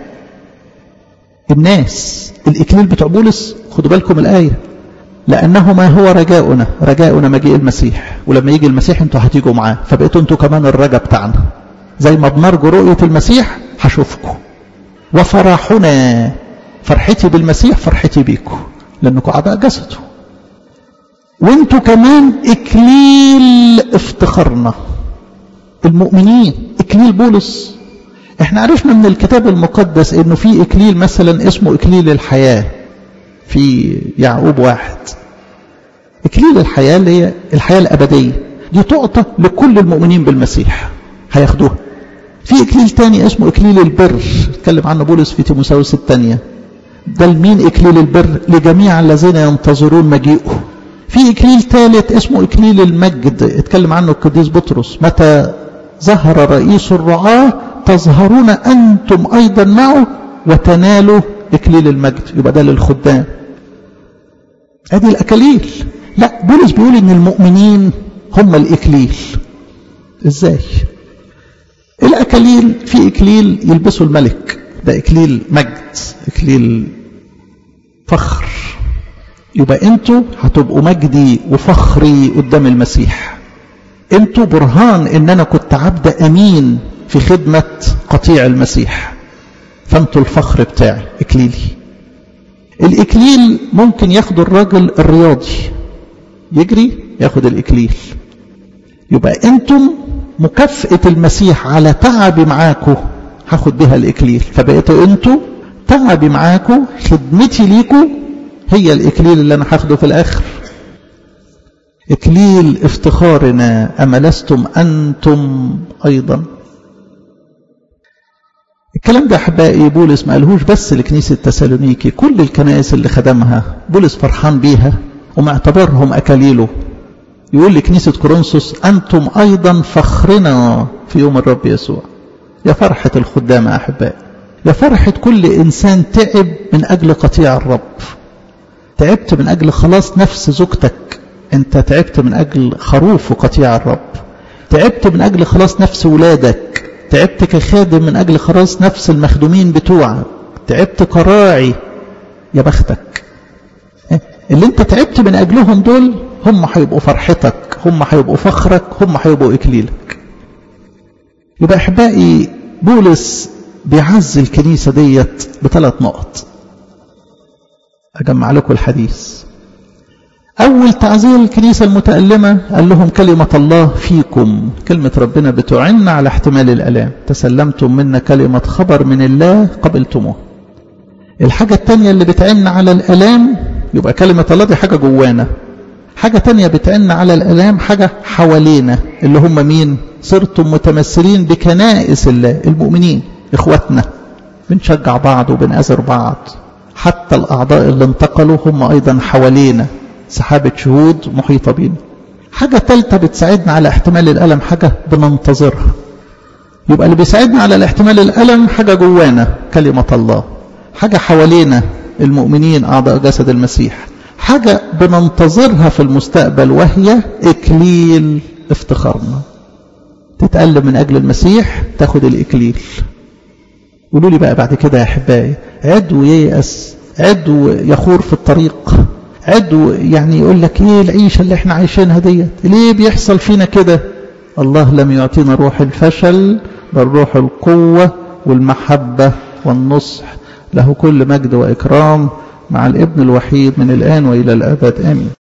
الناس الإكليل بتوع بولس خدوا بالكم الآية لأنه ما هو رجاؤنا رجاؤنا مجيء المسيح ولما يجي المسيح انتوا هتيجوا معاه فبقيتوا انتوا كمان الرجا بتاعنا زي ما بنرجو رؤية المسيح هشوفكم وفرحنا فرحتي بالمسيح فرحتي بيكم لأنكم أعضاء جسده وانتوا كمان إكليل افتخارنا المؤمنين إكليل بولس احنا عرفنا من الكتاب المقدس انه في إكليل مثلا اسمه إكليل الحياة في يعقوب واحد إكليل الحياة اللي هي الحياة الأبدية دي تعطى لكل المؤمنين بالمسيح هياخدوها في إكليل تاني اسمه إكليل البر اتكلم عنه بولس في تيموساوس الثانية ده لمين إكليل البر لجميع الذين ينتظرون مجيئه في إكليل ثالث اسمه إكليل المجد اتكلم عنه القديس بطرس متى ظهر رئيس الرعاة تظهرون أنتم أيضا معه وتنالوا إكليل المجد يبقى ده للخدام ادي الأكاليل لا بولس بيقول ان المؤمنين هم الإكليل ازاي الأكاليل في إكليل يلبسه الملك ده إكليل مجد إكليل فخر يبقى انتوا هتبقوا مجدي وفخري قدام المسيح انتوا برهان ان انا كنت عبد امين في خدمة قطيع المسيح فانتوا الفخر بتاعي اكليلي الاكليل ممكن ياخد الراجل الرياضي يجري ياخد الاكليل يبقى انتم مكافأة المسيح على تعبي معاكم هاخد بها الاكليل فبقيتوا انتوا تعبي معاكم خدمتي ليكم هي الإكليل اللي أنا هاخده في الآخر إكليل افتخارنا أما لستم أنتم أيضا الكلام ده أحبائي بولس ما قالهوش بس لكنيسة تسالونيكي كل الكنائس اللي خدمها بولس فرحان بيها ومعتبرهم أكاليله يقول لكنيسة كورنثوس أنتم أيضا فخرنا في يوم الرب يسوع يا فرحة الخدام يا أحبائي يا فرحة كل إنسان تعب من أجل قطيع الرب تعبت من أجل خلاص نفس زوجتك أنت تعبت من أجل خروف وقطيع الرب تعبت من أجل خلاص نفس ولادك تعبت كخادم من أجل خلاص نفس المخدومين بتوعك تعبت كراعي يا بختك اللي انت تعبت من أجلهم دول هم هيبقوا فرحتك هم هيبقوا فخرك هم هيبقوا إكليلك يبقى أحبائي بولس بيعز الكنيسة ديت بثلاث نقط أجمع لكم الحديث أول تعزير الكنيسة المتألمة قال لهم كلمة الله فيكم كلمة ربنا بتعنا على احتمال الألام تسلمتم منا كلمة خبر من الله قبلتموه الحاجة التانية اللي بتعن على الألام يبقى كلمة الله دي حاجة جوانا حاجة تانية بتعن على الألام حاجة حوالينا اللي هم مين صرتم متمثلين بكنائس الله المؤمنين إخواتنا بنشجع بعض وبنأذر بعض حتى الأعضاء اللي انتقلوا هم أيضا حوالينا سحابة شهود محيطة بينا حاجة ثالثة بتساعدنا على احتمال الألم حاجة بننتظرها يبقى اللي بيساعدنا على الاحتمال الألم حاجة جوانا كلمة الله حاجة حوالينا المؤمنين أعضاء جسد المسيح حاجة بننتظرها في المستقبل وهي إكليل افتخارنا تتألم من أجل المسيح تاخد الإكليل قولوا لي بقى بعد كده يا أحبائي عدو ييأس عدو يخور في الطريق عدو يعني يقول لك ايه العيشة اللي احنا عايشينها ديت ليه بيحصل فينا كده الله لم يعطينا روح الفشل بل روح القوة والمحبة والنصح له كل مجد وإكرام مع الابن الوحيد من الآن وإلى الأبد آمين